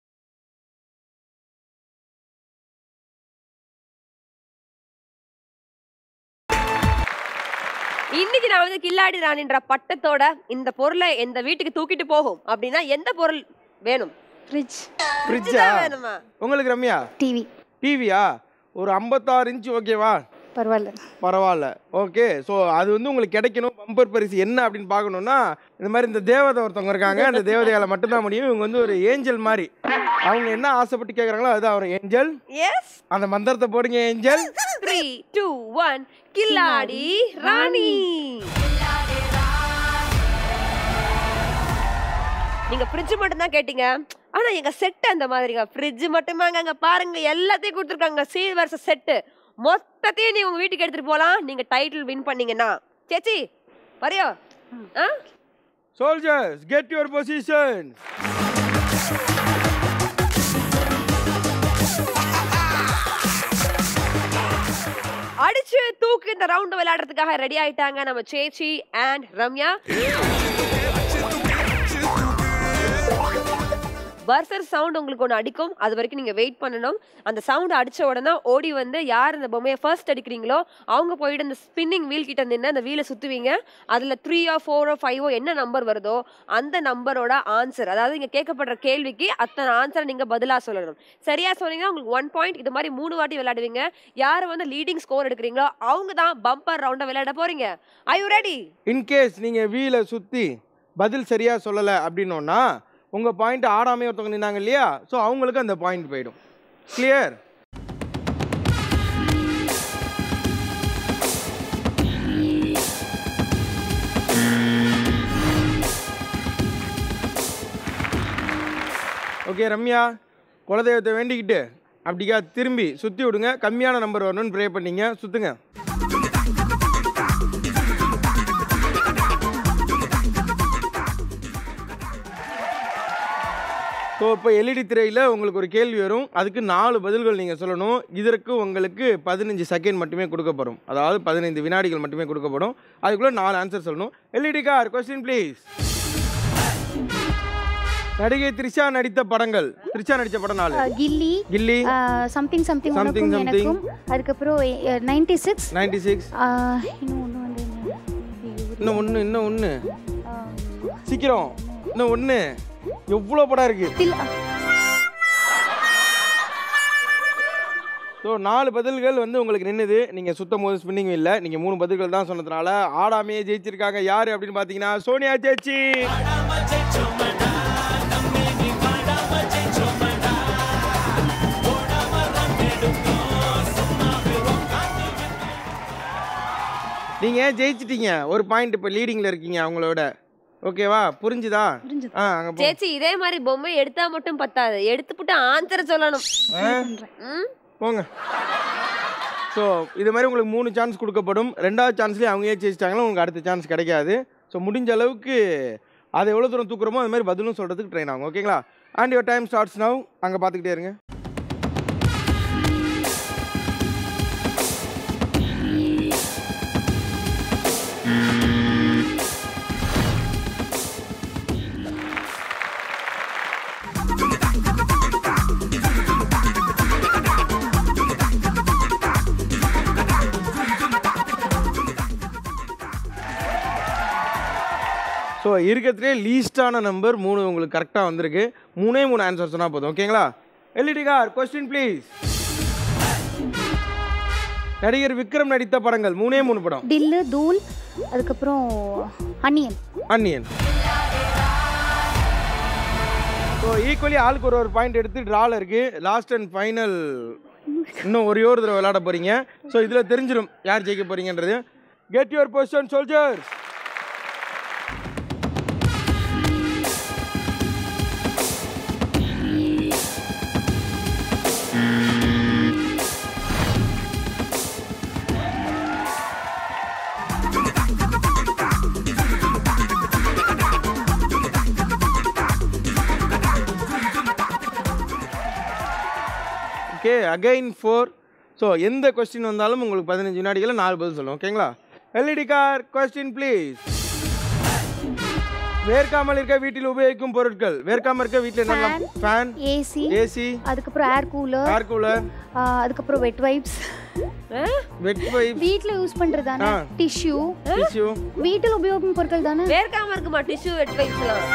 இன்னைக்கு நான் வந்து கில்லாடி ராணின்ற பட்டத்தோட இந்த பொருளை எந்த வீட்டுக்கு தூக்கிட்டு போகும் அப்படின்னா எந்த பொருள் வேணும் ஃப்ரிட்ஜ் ஃப்ரிட்ஜா தான் வேணுமா உங்களுக்கு ரம்யா டிவி டிவியா ஒரு ஐம்பத்தாறு இன்ச்சு ஓகேவா பரவாயில்ல பரவாயில்ல ஓகே ஸோ அது வந்து உங்களுக்கு கிடைக்கணும் பம்பர் பரிசு என்ன அப்படின்னு பார்க்கணுன்னா இந்த மாதிரி இந்த தேவதை ஒருத்தவங்க இருக்காங்க அந்த தேவதையால் மட்டும்தான் முடியும் இவங்க வந்து ஒரு ஏஞ்சல் மாதிரி அவங்க என்ன ஆசைப்பட்டு கேட்குறாங்களோ அதுதான் ஒரு ஏஞ்சல் எஸ் அந்த மந்திரத்தை போடுங்க angel three two one Killadi Rani நீங்க ஃப்ரிட்ஜ் மட்டும் தான் கேட்டீங்க ஆனா எங்க செட் அந்த மாதிரிங்க ஃப்ரிட்ஜ் மட்டுமாங்க அங்க பாருங்க எல்லாத்தையும் கொடுத்துருக்காங்க சீல் வருஷ செட்டு மொத்தத்தையும் நீ உங்க வீட்டுக்கு எடுத்துட்டு போலாம் நீங்க டைட்டில் வின் பண்ணீங்கன்னா சேச்சி வரையோ ஆ சோல்ஜர்ஸ் கெட் யுவர் பொசிஷன் அடிச்சு தூக்கு இந்த ரவுண்ட் விளையாடுறதுக்காக ரெடி ஆயிட்டாங்க நம்ம சேச்சி அண்ட் ரம்யா பர்சர் சவுண்ட் உங்களுக்கு ஒன்று அடிக்கும் அது வரைக்கும் நீங்கள் வெயிட் பண்ணணும் அந்த சவுண்ட் அடிச்ச உடனே ஓடி வந்து யார் இந்த பொம்மையை ஃபர்ஸ்ட் அடிக்கிறீங்களோ அவங்க போயிட்டு இந்த ஸ்பின்னிங் வீல் கிட்ட நின்று அந்த வீலை சுற்றுவீங்க அதில் த்ரீயோ ஃபோரோ ஃபைவோ என்ன நம்பர் வருதோ அந்த நம்பரோட ஆன்சர் அதாவது இங்கே கேட்கப்படுற கேள்விக்கு அத்தனை ஆன்சரை நீங்கள் பதிலாக சொல்லணும் சரியா சொன்னீங்கன்னா உங்களுக்கு ஒன் பாயிண்ட் இது மாதிரி மூணு வாட்டி விளையாடுவீங்க யார் வந்து லீடிங் ஸ்கோர் எடுக்கிறீங்களோ அவங்க தான் பம்பர் ரவுண்டை விளையாட போறீங்க ஐ யூ ரெடி இன்கேஸ் நீங்கள் வீலை சுற்றி பதில் சரியாக சொல்லலை அப்படின்னோன்னா உங்கள் பாயிண்ட் ஆடாமே ஒருத்தவங்க நின்னாங்க இல்லையா ஸோ அவங்களுக்கு அந்த பாயிண்ட் போயிடும் கிளியர் ஓகே ரம்யா குலதெய்வத்தை வேண்டிக்கிட்டு அப்படிக்கா திரும்பி சுற்றி விடுங்க கம்மியான நம்பர் வரணும்னு ப்ரே பண்ணீங்க சுற்றுங்க ஸோ இப்போ எல்இடி திரையில் உங்களுக்கு ஒரு கேள்வி வரும் அதுக்கு நாலு பதில்கள் நீங்கள் சொல்லணும் இதற்கு உங்களுக்கு பதினஞ்சு செகண்ட் மட்டுமே கொடுக்கப்படும் அதாவது பதினைந்து வினாடிகள் மட்டுமே கொடுக்கப்படும் அதுக்குள்ளே நாலு ஆன்சர் சொல்லணும் எல்இடி கார் கொஸ்டின் ப்ளீஸ் நடிகை த்ரிஷா நடித்த படங்கள் த்ரிஷா நடித்த படம் நாலு Ghilli Ghilli something something Something, உனக்கும் something. எனக்கும் அதுக்கப்புறம் நைன்டி சிக்ஸ் நைன்டி சிக்ஸ் இன்னும் ஒன்று வந்து என்ன? இன்னும் ஒன்று இன்னும் ஒன்று சீக்கிரம் இன்னும் ஒன்று எவ்வளோ படம் இருக்கு தில்- ஸோ நாலு பதில்கள் வந்து உங்களுக்கு நின்னுது நீங்கள் சுத்தம் போது ஸ்பின்னிங் இல்லை நீங்கள் மூணு பதில்கள் தான் சொன்னதுனால ஆடாமையே ஜெயிச்சிருக்காங்க யார் அப்படின்னு பார்த்தீங்கன்னா சோனியா சேச்சி நீங்கள் ஜெயிச்சிட்டீங்க ஒரு பாயிண்ட் இப்போ லீடிங்கில் இருக்கீங்க அவங்களோட ஓகேவா புரிஞ்சுதா புரிஞ்சுது. ஆ அங்கே போ சேச்சி இதே மாதிரி பொம்மை எடுத்தா மட்டும் பத்தாது எடுத்துப்புட்டு ஆன்சர் சொல்லணும் ஆ, ம்? போங்க ஸோ இது மாதிரி உங்களுக்கு மூணு சான்ஸ் கொடுக்கப்படும் ரெண்டாவது சான்ஸ்லேயே அவங்க ஏன் ஜெயிச்சிட்டாங்களோ உங்களுக்கு அடுத்த சான்ஸ் கிடைக்காது ஸோ முடிஞ்ச அளவுக்கு அதை எவ்வளோ தூரம் தூக்குறோமோ அது மாதிரி பதிலும் சொல்கிறதுக்கு ட்ரெயின் ஆகும் ஓகேங்களா and your time starts now அங்கே பார்த்துக்கிட்டே இருங்க ஸோ இருக்கிறதுலே லீஸ்டான நம்பர் மூணு உங்களுக்கு கரெக்டாக வந்திருக்கு மூணே மூணு ஆன்சர் சொன்னால் போதும் ஓகேங்களா எல்இடி கார் கொஸ்டின் ப்ளீஸ் நடிகர் விக்ரம் நடித்த படங்கள் மூணே மூணு படம் டில்லு தூள் அதுக்கப்புறம் அன்னியன் அன்னியன் ஸோ ஈக்குவலி ஆளுக்கு ஒரு ஒரு பாயிண்ட் எடுத்து ட்ராவில் இருக்குது லாஸ்ட் அண்ட் ஃபைனல் இன்னும் ஒரே ஒரு தடவை விளையாட போகிறீங்க ஸோ இதில் தெரிஞ்சிடும் யார் ஜெயிக்க போகிறீங்கன்றது get your position soldiers okay again four so எந்த கொஸ்டின் வந்தாலும் உங்களுக்கு பதினஞ்சு வினாடிகளில் நாலு பதில் சொல்லும் ஓகேங்களா எல்இடி கார் கொஸ்டின் ப்ளீஸ் வேர்க்காமல் இருக்க வீட்டில் உபயோகிக்கும் பொருட்கள் வேர்க்காமல் இருக்க வீட்டில் என்ன ஃபேன் ஏசி ஏசி அதுக்கப்புறம் ஏர் கூலர் ஏர் கூலர் அதுக்கப்புறம் வெட் வைப்ஸ் வெட் வைப் வீட்ல யூஸ் பண்றதானே ஆ. டிஷ்யூ டிஷ்யூ வீட்டில் உபயோகம் பொருட்கள் தானே வேர்க்காம இருக்குமா டிஷ்யூ வெட் வைக்கலாம்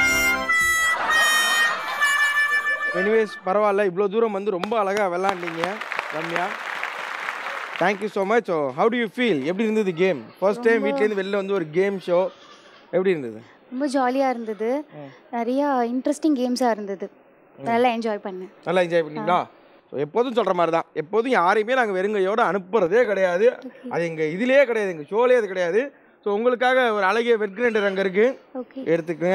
எனிவேஸ் பரவாயில்ல இவ்வளோ தூரம் வந்து ரொம்ப அழகாக விளாண்டீங்க Ramya thank you so much so how do you feel எப்படி இருந்தது கேம் ஃபர்ஸ்ட் டைம் வீட்லேருந்து வெளில வந்து ஒரு கேம் ஷோ எப்படி இருந்தது ரொம்ப ஜாலியாக இருந்தது நிறையா இன்ட்ரெஸ்டிங் கேம்ஸாக இருந்தது நல்லா என்ஜாய் பண்ணேன் நல்லா என்ஜாய் பண்ணீங்களா ஸோ எப்போதும் சொல்கிற மாதிரி தான் எப்போதும் யாரையுமே நாங்கள் வெறுங்கையோட அனுப்புறதே கிடையாது அது எங்கள் இதிலே கிடையாது எங்கள் ஷோலே அது கிடையாது ஸோ உங்களுக்காக ஒரு அழகிய வெட் கிரைண்டர் அங்கே இருக்குது ஓகே எடுத்துக்கங்க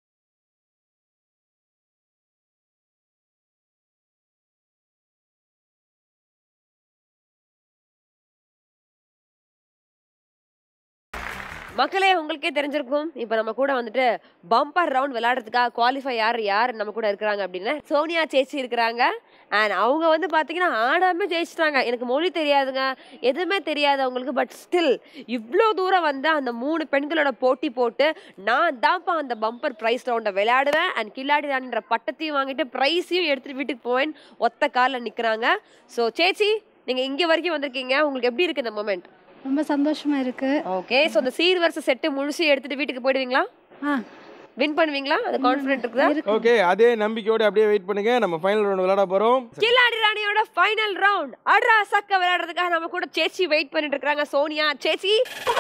மக்களே உங்களுக்கே தெரிஞ்சிருக்கும் இப்போ நம்ம கூட வந்துட்டு பம்பர் ரவுண்ட் விளையாடுறதுக்காக குவாலிஃபை யார் யார் நம்ம கூட இருக்கிறாங்க அப்படின்னு சோனியா சேச்சி இருக்கிறாங்க அண்ட் அவங்க வந்து பார்த்தீங்கன்னா ஆடாமே ஜெயிச்சிட்டாங்க எனக்கு மொழி தெரியாதுங்க எதுவுமே தெரியாது அவங்களுக்கு பட் ஸ்டில் இவ்வளோ தூரம் வந்து அந்த மூணு பெண்களோட போட்டி போட்டு நான் தான்ப்பா அந்த பம்பர் ப்ரைஸ் ரவுண்டை விளையாடுவேன் அண்ட் கில்லாடி ராணின்ற பட்டத்தையும் வாங்கிட்டு ப்ரைஸையும் எடுத்துட்டு வீட்டுக்கு போவேன் ஒத்த காலில் நிற்கிறாங்க ஸோ சேச்சி நீங்கள் இங்கே வரைக்கும் வந்திருக்கீங்க உங்களுக்கு எப்படி இருக்கு இந்த மொமெண்ட் ரொம்ப சந்தோஷமா இருக்கு ஓகே ஸோ அந்த சீர்வரிசை செட்டு முழுசு எடுத்துட்டு வீட்டுக்கு போயிடுவீங்களா ஆ வின் பண்ணுவீங்களா அது கான்ஃபிடென்ட் இருக்குதா ஓகே அதே நம்பிக்கையோட அப்படியே வெயிட் பண்ணுங்க நம்ம ஃபைனல் ரவுண்ட் விளையாட போகிறோம் கில்லாடி ராணியோட ஃபைனல் ரவுண்ட் அட்ரா சக்க விளையாடுறதுக்காக நம்ம கூட சேச்சி வெயிட் பண்ணிட்டு இருக்காங்க சோனியா சேச்சி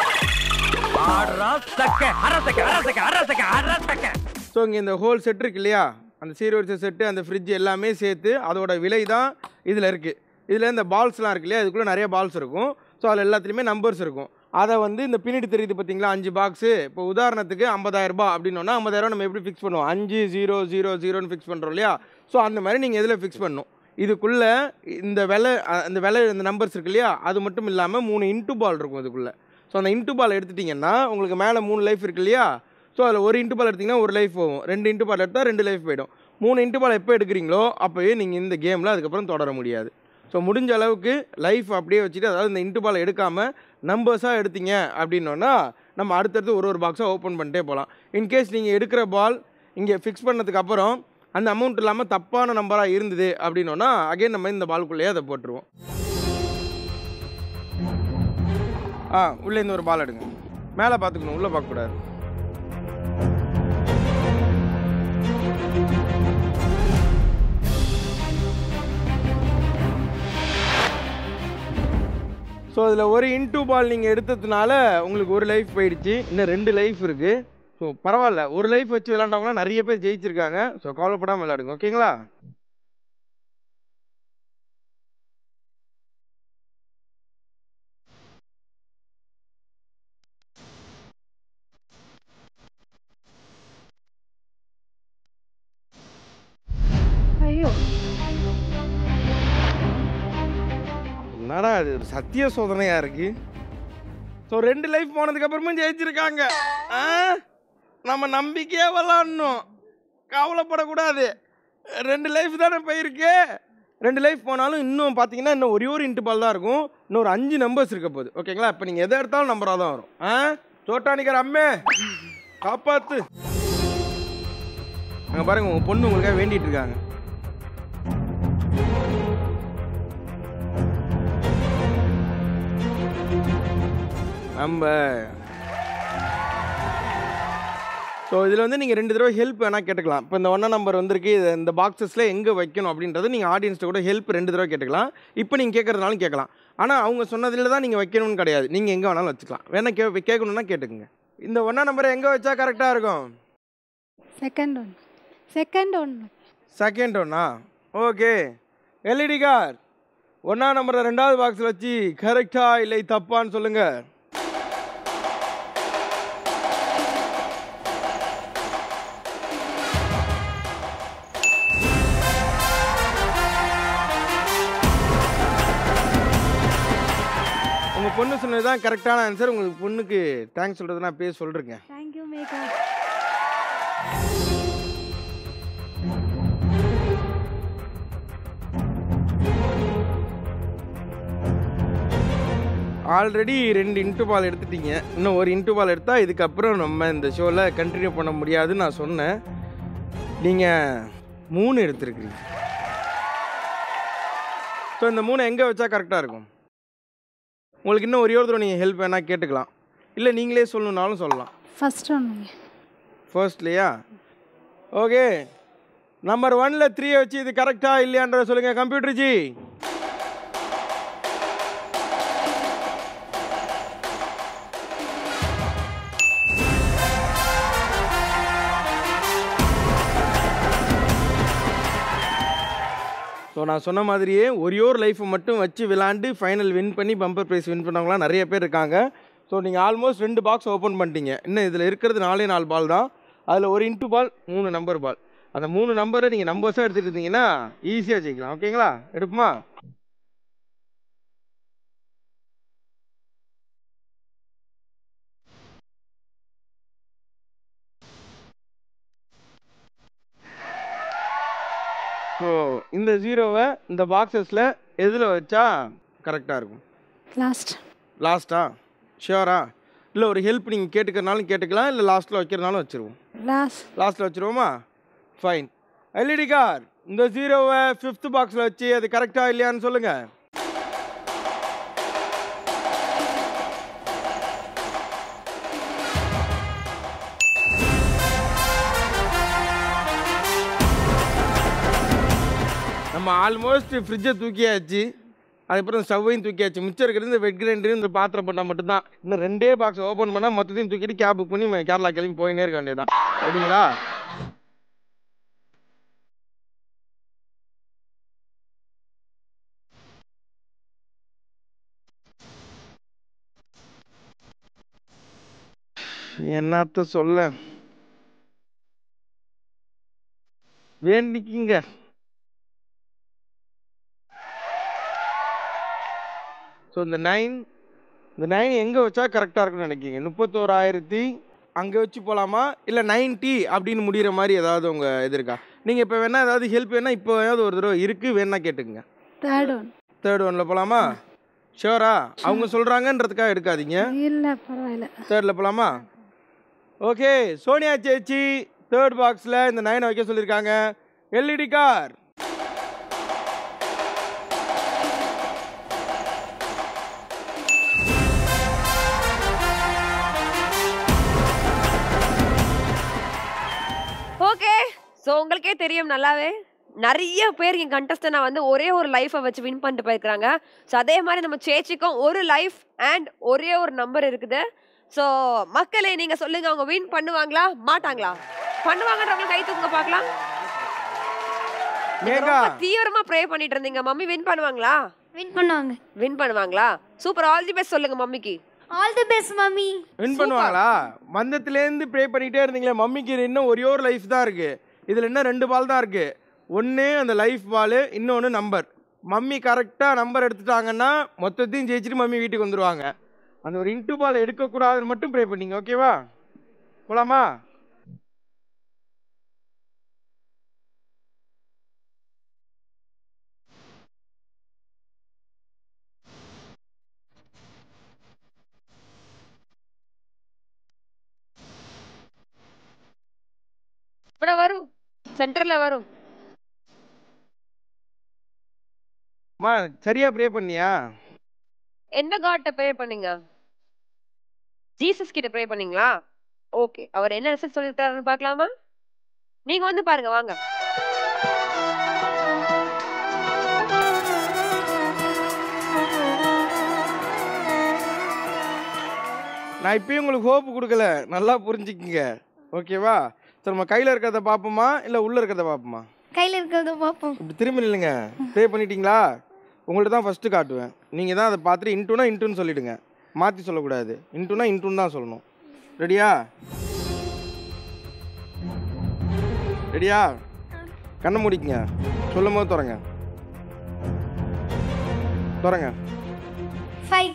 ஸோ இங்கே இந்த ஹோல் செட் இருக்கு இல்லையா அந்த சீர்வரிசை செட்டு அந்த ஃப்ரிட்ஜ் எல்லாமே சேர்த்து அதோட விலை தான் இதில் இருக்குது இதில் இந்த பால்ஸ்லாம் இருக்கு இல்லையா இதுக்குள்ளே நிறைய பால்ஸ் இருக்கும் ஸோ அதில் எல்லாத்துலேயுமே நம்பர்ஸ் இருக்கும் அதை வந்து இந்த பின்னாடி தெரியுது பார்த்தீங்களா அஞ்சு பாக்ஸு இப்போ உதாரணத்துக்கு 50000 ரூபாய் அப்படின்னோன்னா 50000 ரூபாய் நம்ம எப்படி ஃபிக்ஸ் பண்ணுவோம் அஞ்சு ஜீரோ ஜீரோ ஜீரோன்னு ஃபிக்ஸ் பண்ணுறோம் இல்லையா ஸோ அந்த மாதிரி நீங்கள் எதில் ஃபிக்ஸ் பண்ணணும் இதுக்குள்ளே இந்த விலை அ- அந்த விலை இந்த நம்பர்ஸ் இருக்கு இல்லையா அது மட்டும் இல்லாமல் மூணு இன்ட்டு பால் இருக்கும் இதுக்குள்ளே ஸோ அந்த இன்ட்டு பால் எடுத்துட்டிங்கன்னா உங்களுக்கு மேலே மூணு லைஃப் இருக்கு இல்லையா ஸோ அதில் ஒரு இன்ட்டு பால் எடுத்திங்கன்னா ஒரு லைஃப் போகும் ரெண்டு இன்ட்டு பால் எடுத்தால் ரெண்டு லைஃப் போயிடும் மூணு இன்ட்டு பால் எப்போ எடுக்கிறீங்களோ அப்போயே நீங்கள் இந்த கேமில் அதுக்கப்புறம் தொடர முடியாது ஸோ முடிஞ்ச அளவுக்கு லைஃப் அப்படியே வச்சுட்டு அதாவது இந்த இன்ட்டு பால் எடுக்காமல் நம்பர்ஸாக எடுத்தீங்க அப்படின்னோன்னா நம்ம அடுத்தடுத்து ஒரு ஒரு பாக்ஸாக ஓப்பன் பண்ணிட்டே போகலாம் இன்கேஸ் நீங்கள் எடுக்கிற பால் இங்கே ஃபிக்ஸ் பண்ணதுக்கு அப்புறம் அந்த அமௌண்ட் இல்லாமல் தப்பான நம்பராக இருந்தது அப்படின்னோன்னா அகைன் நம்ம இந்த பால்குள்ளேயே அதை போட்டுருவோம் ஆ உள்ளே இந்த ஒரு பால் எடுங்க மேலே பார்த்துக்கணும் உள்ளே பார்க்கக்கூடாது ஸோ அதில் ஒரு இன்டூ பால் நீங்கள் எடுத்ததுனால உங்களுக்கு ஒரு லைஃப் போயிடுச்சு இன்னும் ரெண்டு லைஃப் இருக்குது ஸோ பரவாயில்ல ஒரு லைஃப் வச்சு விளாண்டவங்களாம் நிறைய பேர் ஜெயிச்சிருக்காங்க ஸோ கவலைப்படாமல் விளையாடுங்க ஓகேங்களா அது ஒரு சத்திய சோதனையா இருக்கு ஸோ ரெண்டு லைஃப் போனதுக்கு அப்புறமும் ஜெயிச்சிருக்காங்க ஆ? நம்ம நம்பிக்கையே விளாடணும் கவலைப்படக்கூடாது ரெண்டு லைஃப் தானே போயிருக்கு ரெண்டு லைஃப் போனாலும் இன்னும் பார்த்தீங்கன்னா இன்னும் ஒரே ஒரு இன்ட்டு பால் தான் இருக்கும் இன்னும் ஒரு அஞ்சு நம்பர்ஸ் இருக்க போகுது ஓகேங்களா இப்போ நீங்கள் எதை எடுத்தாலும் நம்பராக தான் வரும் ஆ சோட்டானிக்கர் அம்மே காப்பாத்து அங்கே பாருங்க உங்கள் பொண்ணு உங்களுக்காக வேண்டிட்டு இருக்காங்க நம்ம ஸோ இதில் வந்து நீங்கள் ரெண்டு தடவை ஹெல்ப் வேணால் கேட்டுக்கலாம் இப்போ இந்த ஒன்றா நம்பர் வந்திருக்கு இது இந்த பாக்ஸஸில் எங்கே வைக்கணும் அப்படின்றது நீங்கள் ஆடியன்ஸ்ட்டு கூட ஹெல்ப் ரெண்டு தடவை கேட்டுக்கலாம் இப்போ நீங்கள் கேட்குறதுனாலும் கேட்கலாம் ஆனால் அவங்க சொன்னதில் தான் நீங்கள் வைக்கணும்னு கிடையாது நீங்கள் எங்கே வேணாலும் வச்சுக்கலாம் வேணா கே கேட்கணுன்னா கேட்டுக்குங்க இந்த ஒன்றா நம்பரை எங்கே வச்சா கரெக்டாக இருக்கும் second one second one second ஒன்னா ஓகே எல்இடி கார் ஒன்றா நம்பரை ரெண்டாவது பாக்ஸில் வச்சு கரெக்டா இல்லை தப்பான்னு சொல்லுங்கள் உங்கள் பொண்ணு சொன்னது தான் கரெக்டான ஆன்சர் உங்களுக்கு பொண்ணுக்கு தேங்க்ஸ் சொல்கிறது நான் பேர் சொல்கிறேங்க தேங்க்யூ மேகா ஆல்ரெடி ரெண்டு இன்ட்டு பால் எடுத்துட்டீங்க இன்னும் ஒரு இன்ட்டு பால் எடுத்தால் இதுக்கப்புறம் நம்ம இந்த ஷோவில் கண்டினியூ பண்ண முடியாதுன்னு நான் சொன்னேன் நீங்கள் மூணு எடுத்துருக்கிறீங்க ஸோ இந்த மூணு எங்கே வச்சா கரெக்டாக இருக்கும் உங்களுக்கு இன்னும் ஒரே ஒரு தடவை நீங்கள் ஹெல்ப் வேணால் கேட்டுக்கலாம் இல்லை நீங்களே சொல்லணுன்னாலும் சொல்லலாம் ஃபர்ஸ்ட் ஒன் ஃபர்ஸ்ட்லையா ஓகே நம்பர் ஒன்ல த்ரீயை வச்சு இது கரெக்டா இல்லையான்றத சொல்லுங்க கம்ப்யூட்டர் ஜி ஸோ நான் சொன்ன மாதிரியே ஒரே ஒரு லைஃப்பை மட்டும் வச்சு விளாண்டு ஃபைனல் வின் பண்ணி பம்பர் ப்ரைஸ் வின் பண்ணவங்களாம் நிறைய பேர் இருக்காங்க ஸோ நீங்கள் ஆல்மோஸ்ட் ரெண்டு பாக்ஸ் ஓப்பன் பண்ணிட்டீங்க இன்னும் இதில் இருக்கிறது நாலே நாலு பால் தான் அதில் ஒரு இன்ட்டு பால் மூணு நம்பர் பால் அந்த மூணு நம்பரை நீங்கள் நம்பர்ஸாக எடுத்துகிட்டு இருந்தீங்கன்னா ஈஸியாக ஜெயிக்கலாம் ஓகேங்களா எடுப்புமா ஸோ இந்த ஜீரோவை இந்த பாக்ஸஸில் எதில் வச்சா கரெக்டாக இருக்கும் லாஸ்ட் லாஸ்ட்டா ஷியோரா இல்லை ஒரு ஹெல்ப் நீங்கள் கேட்டுக்கிறனாலும் கேட்டுக்கலாம் இல்லை லாஸ்ட்டில் வைக்கிறனாலும் வச்சுருவோம் லாஸ்ட் லாஸ்ட்டில் வச்சுருவோமா ஃபைன் எல்இடி கார் இந்த ஜீரோவை ஃபிஃப்த் பாக்ஸில் வச்சு அது கரெக்டாக இல்லையான்னு சொல்லுங்கள் நம்ம ஆல்மோஸ்ட் ஃப்ரிட்ஜை தூக்கியாச்சு அதுக்கப்புறம் ஸ்டவ்வையும் தூக்கியாச்சு மிச்சம் இருக்கிறது இந்த வெட் கிரைண்டர் இந்த பாத்திரம் பண்ணால் மட்டும்தான் இன்னும் ரெண்டே பாக்ஸ் ஓப்பன் பண்ணால் மொத்தத்தையும் தூக்கிட்டு கேப் புக் பண்ணி கேரளா கிளம்பி போயினே இருக்க வேண்டியதான் சரிங்களா என்னத்த சொல்ல வேண்டிக்கிங்க ஸோ இந்த நைன் இந்த நைன் எங்கே வச்சா கரெக்டாக இருக்கும்னு நினைக்கிங்க முப்பத்தோராயிரத்தி அங்கே வச்சு போகலாமா இல்லை நைன்ட்டி அப்படின்னு முடிகிற மாதிரி ஏதாவது உங்கள் இது இருக்கா நீங்கள் இப்போ வேணால் ஏதாவது ஹெல்ப் வேணால் இப்போ ஏதாவது ஒரு தடவை இருக்குது வேணா கேட்டுக்குங்க தேர்ட் ஒன் தேர்ட் ஒன்ல போகலாமா ஷோரா அவங்க சொல்கிறாங்கன்றதுக்காக எடுக்காதீங்க இல்லை பரவாயில்ல தேர்டில் போகலாமா ஓகே சோனியா சேச்சி தேர்ட் பாக்ஸில் இந்த நைனை வைக்க சொல்லியிருக்காங்க எல்இடி கார் ஓகே ஸோ உங்களுக்கே தெரியும் நல்லாவே நிறைய பேர் என் கண்டஸ்டனை வந்து ஒரே ஒரு லைஃப்பை வச்சு வின் பண்ணிட்டு போயிருக்காங்க ஸோ அதே மாதிரி நம்ம சேச்சிக்கும் ஒரு லைஃப் அண்ட் ஒரே ஒரு நம்பர் இருக்குது ஸோ மக்களே நீங்க சொல்லுங்க அவங்க வின் பண்ணுவாங்களா மாட்டாங்களா பண்ணுவாங்கன்றவங்க கை தூக்குங்க பார்க்கலாம் நீங்க மேகா. ரொம்ப தீவிரமா ப்ரே பண்ணிட்டு இருந்தீங்க மம்மி வின் பண்ணுவாங்களா வின் பண்ணுவாங்க வின் பண்ணுவாங்களா சூப்பர் ஆல் தி பெஸ்ட் சொல்லுங்க மம்மிக்கு all the best mummy win பண்ணுவாங்களா மந்தத்துலேருந்து ப்ரே பண்ணிகிட்டே இருந்தீங்களே மம்மிக்கு இன்னும் ஒரே ஒரு லைஃப் தான் இருக்குது இதில் இன்னும் ரெண்டு பால் தான் இருக்குது ஒன்று அந்த லைஃப் பால் இன்னொன்று நம்பர் மம்மி கரெக்டாக நம்பர் எடுத்துட்டாங்கன்னா மொத்தத்தையும் ஜெயிச்சுட்டு மம்மி வீட்டுக்கு வந்துடுவாங்க அந்த ஒரு இன்ட்டு பால் எடுக்கக்கூடாதுன்னு மட்டும் ப்ரே பண்ணீங்க ஓகேவா போலாமா இப்ப வரும் சென்டர்ல வரும் அம்மா சரியா ப்ரே பண்ணியா எந்த காட்ட ப்ரே பண்ணீங்க ஜீசஸ் கிட்ட ப்ரே பண்ணீங்களா ஓகே அவர் என்ன ரிசல்ட் சொல்லிருக்காருன்னு பார்க்கலாமா நீங்க வந்து பாருங்க வாங்க நான் இப்பயும் உங்களுக்கு ஹோப் கொடுக்கல நல்லா புரிஞ்சுக்குங்க ஓகேவா சரி நம்ம கையில் இருக்கிறத பார்ப்போமா இல்லை உள்ளே இருக்கிறத பார்ப்போமா கையில் இருக்கிறத பார்ப்போம் இப்படி திரும்பி நில்லுங்க ப்ரே பண்ணிட்டீங்களா உங்கள்ட்ட தான் ஃபஸ்ட்டு காட்டுவேன் நீங்கள் தான் அதை பார்த்துட்டு இன்ட்டுனா இன்ட்டுன்னு சொல்லிடுங்க மாற்றி சொல்லக்கூடாது இன்ட்டுனா இன்ட்டுன்னு தான் சொல்லணும் ரெடியா ரெடியா கண்ணை முடிக்குங்க சொல்லும் போது திறங்க திறங்க five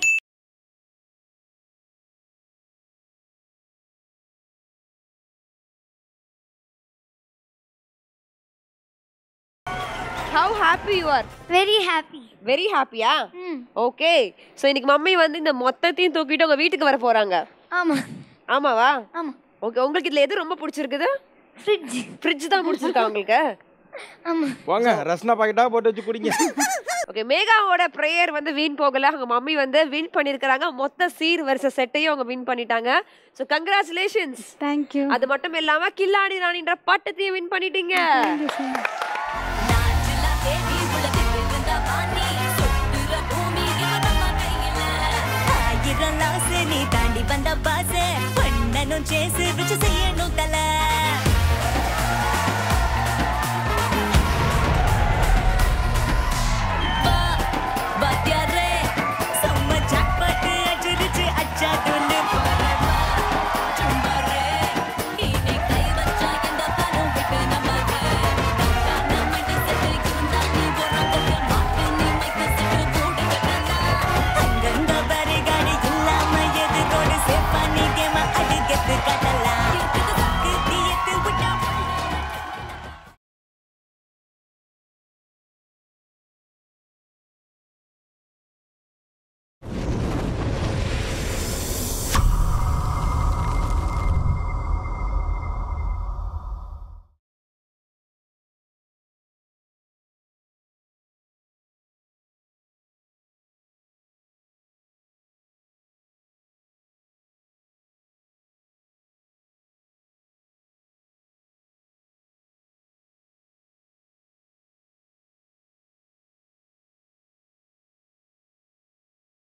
how happy you are very happy very ஹாப்பியா ம் ஓகே ஸோ இன்னைக்கு மம்மி வந்து இந்த மொத்தத்தையும் தூக்கிட்டு உங்க வீட்டுக்கு வர போறாங்க ஆமா ஆமாவா ஆமா ஓகே உங்களுக்கு இதுல எது ரொம்ப பிடிச்சிருக்குது ஃப்ரிட்ஜ் ஃப்ரிட்ஜ் தான் பிடிச்சிருக்கா உங்களுக்கு ஆமா வாங்க ரஸ்னா பாக்கெட்டாக போட்டு வச்சு குடிங்க ஓகே மேகாவோட ப்ரேயர் வந்து வின் போகல அவங்க மம்மி வந்து வின் பண்ணிருக்காங்க மொத்த சீர் வரிசை செட்டையும் அவங்க வின் பண்ணிட்டாங்க ஸோ கங்க்ராச்சுலேஷன்ஸ் தேங்க்யூ அது மட்டும் இல்லாம கில்லாடி ராணின்ற பட்டத்தையும் வின் பண்ணிட்டீங்க ஆயிரம் லாசு நீ தாண்டி வந்த பாச பண்ணனும் சேசு ருச்சி செய்யணும் தல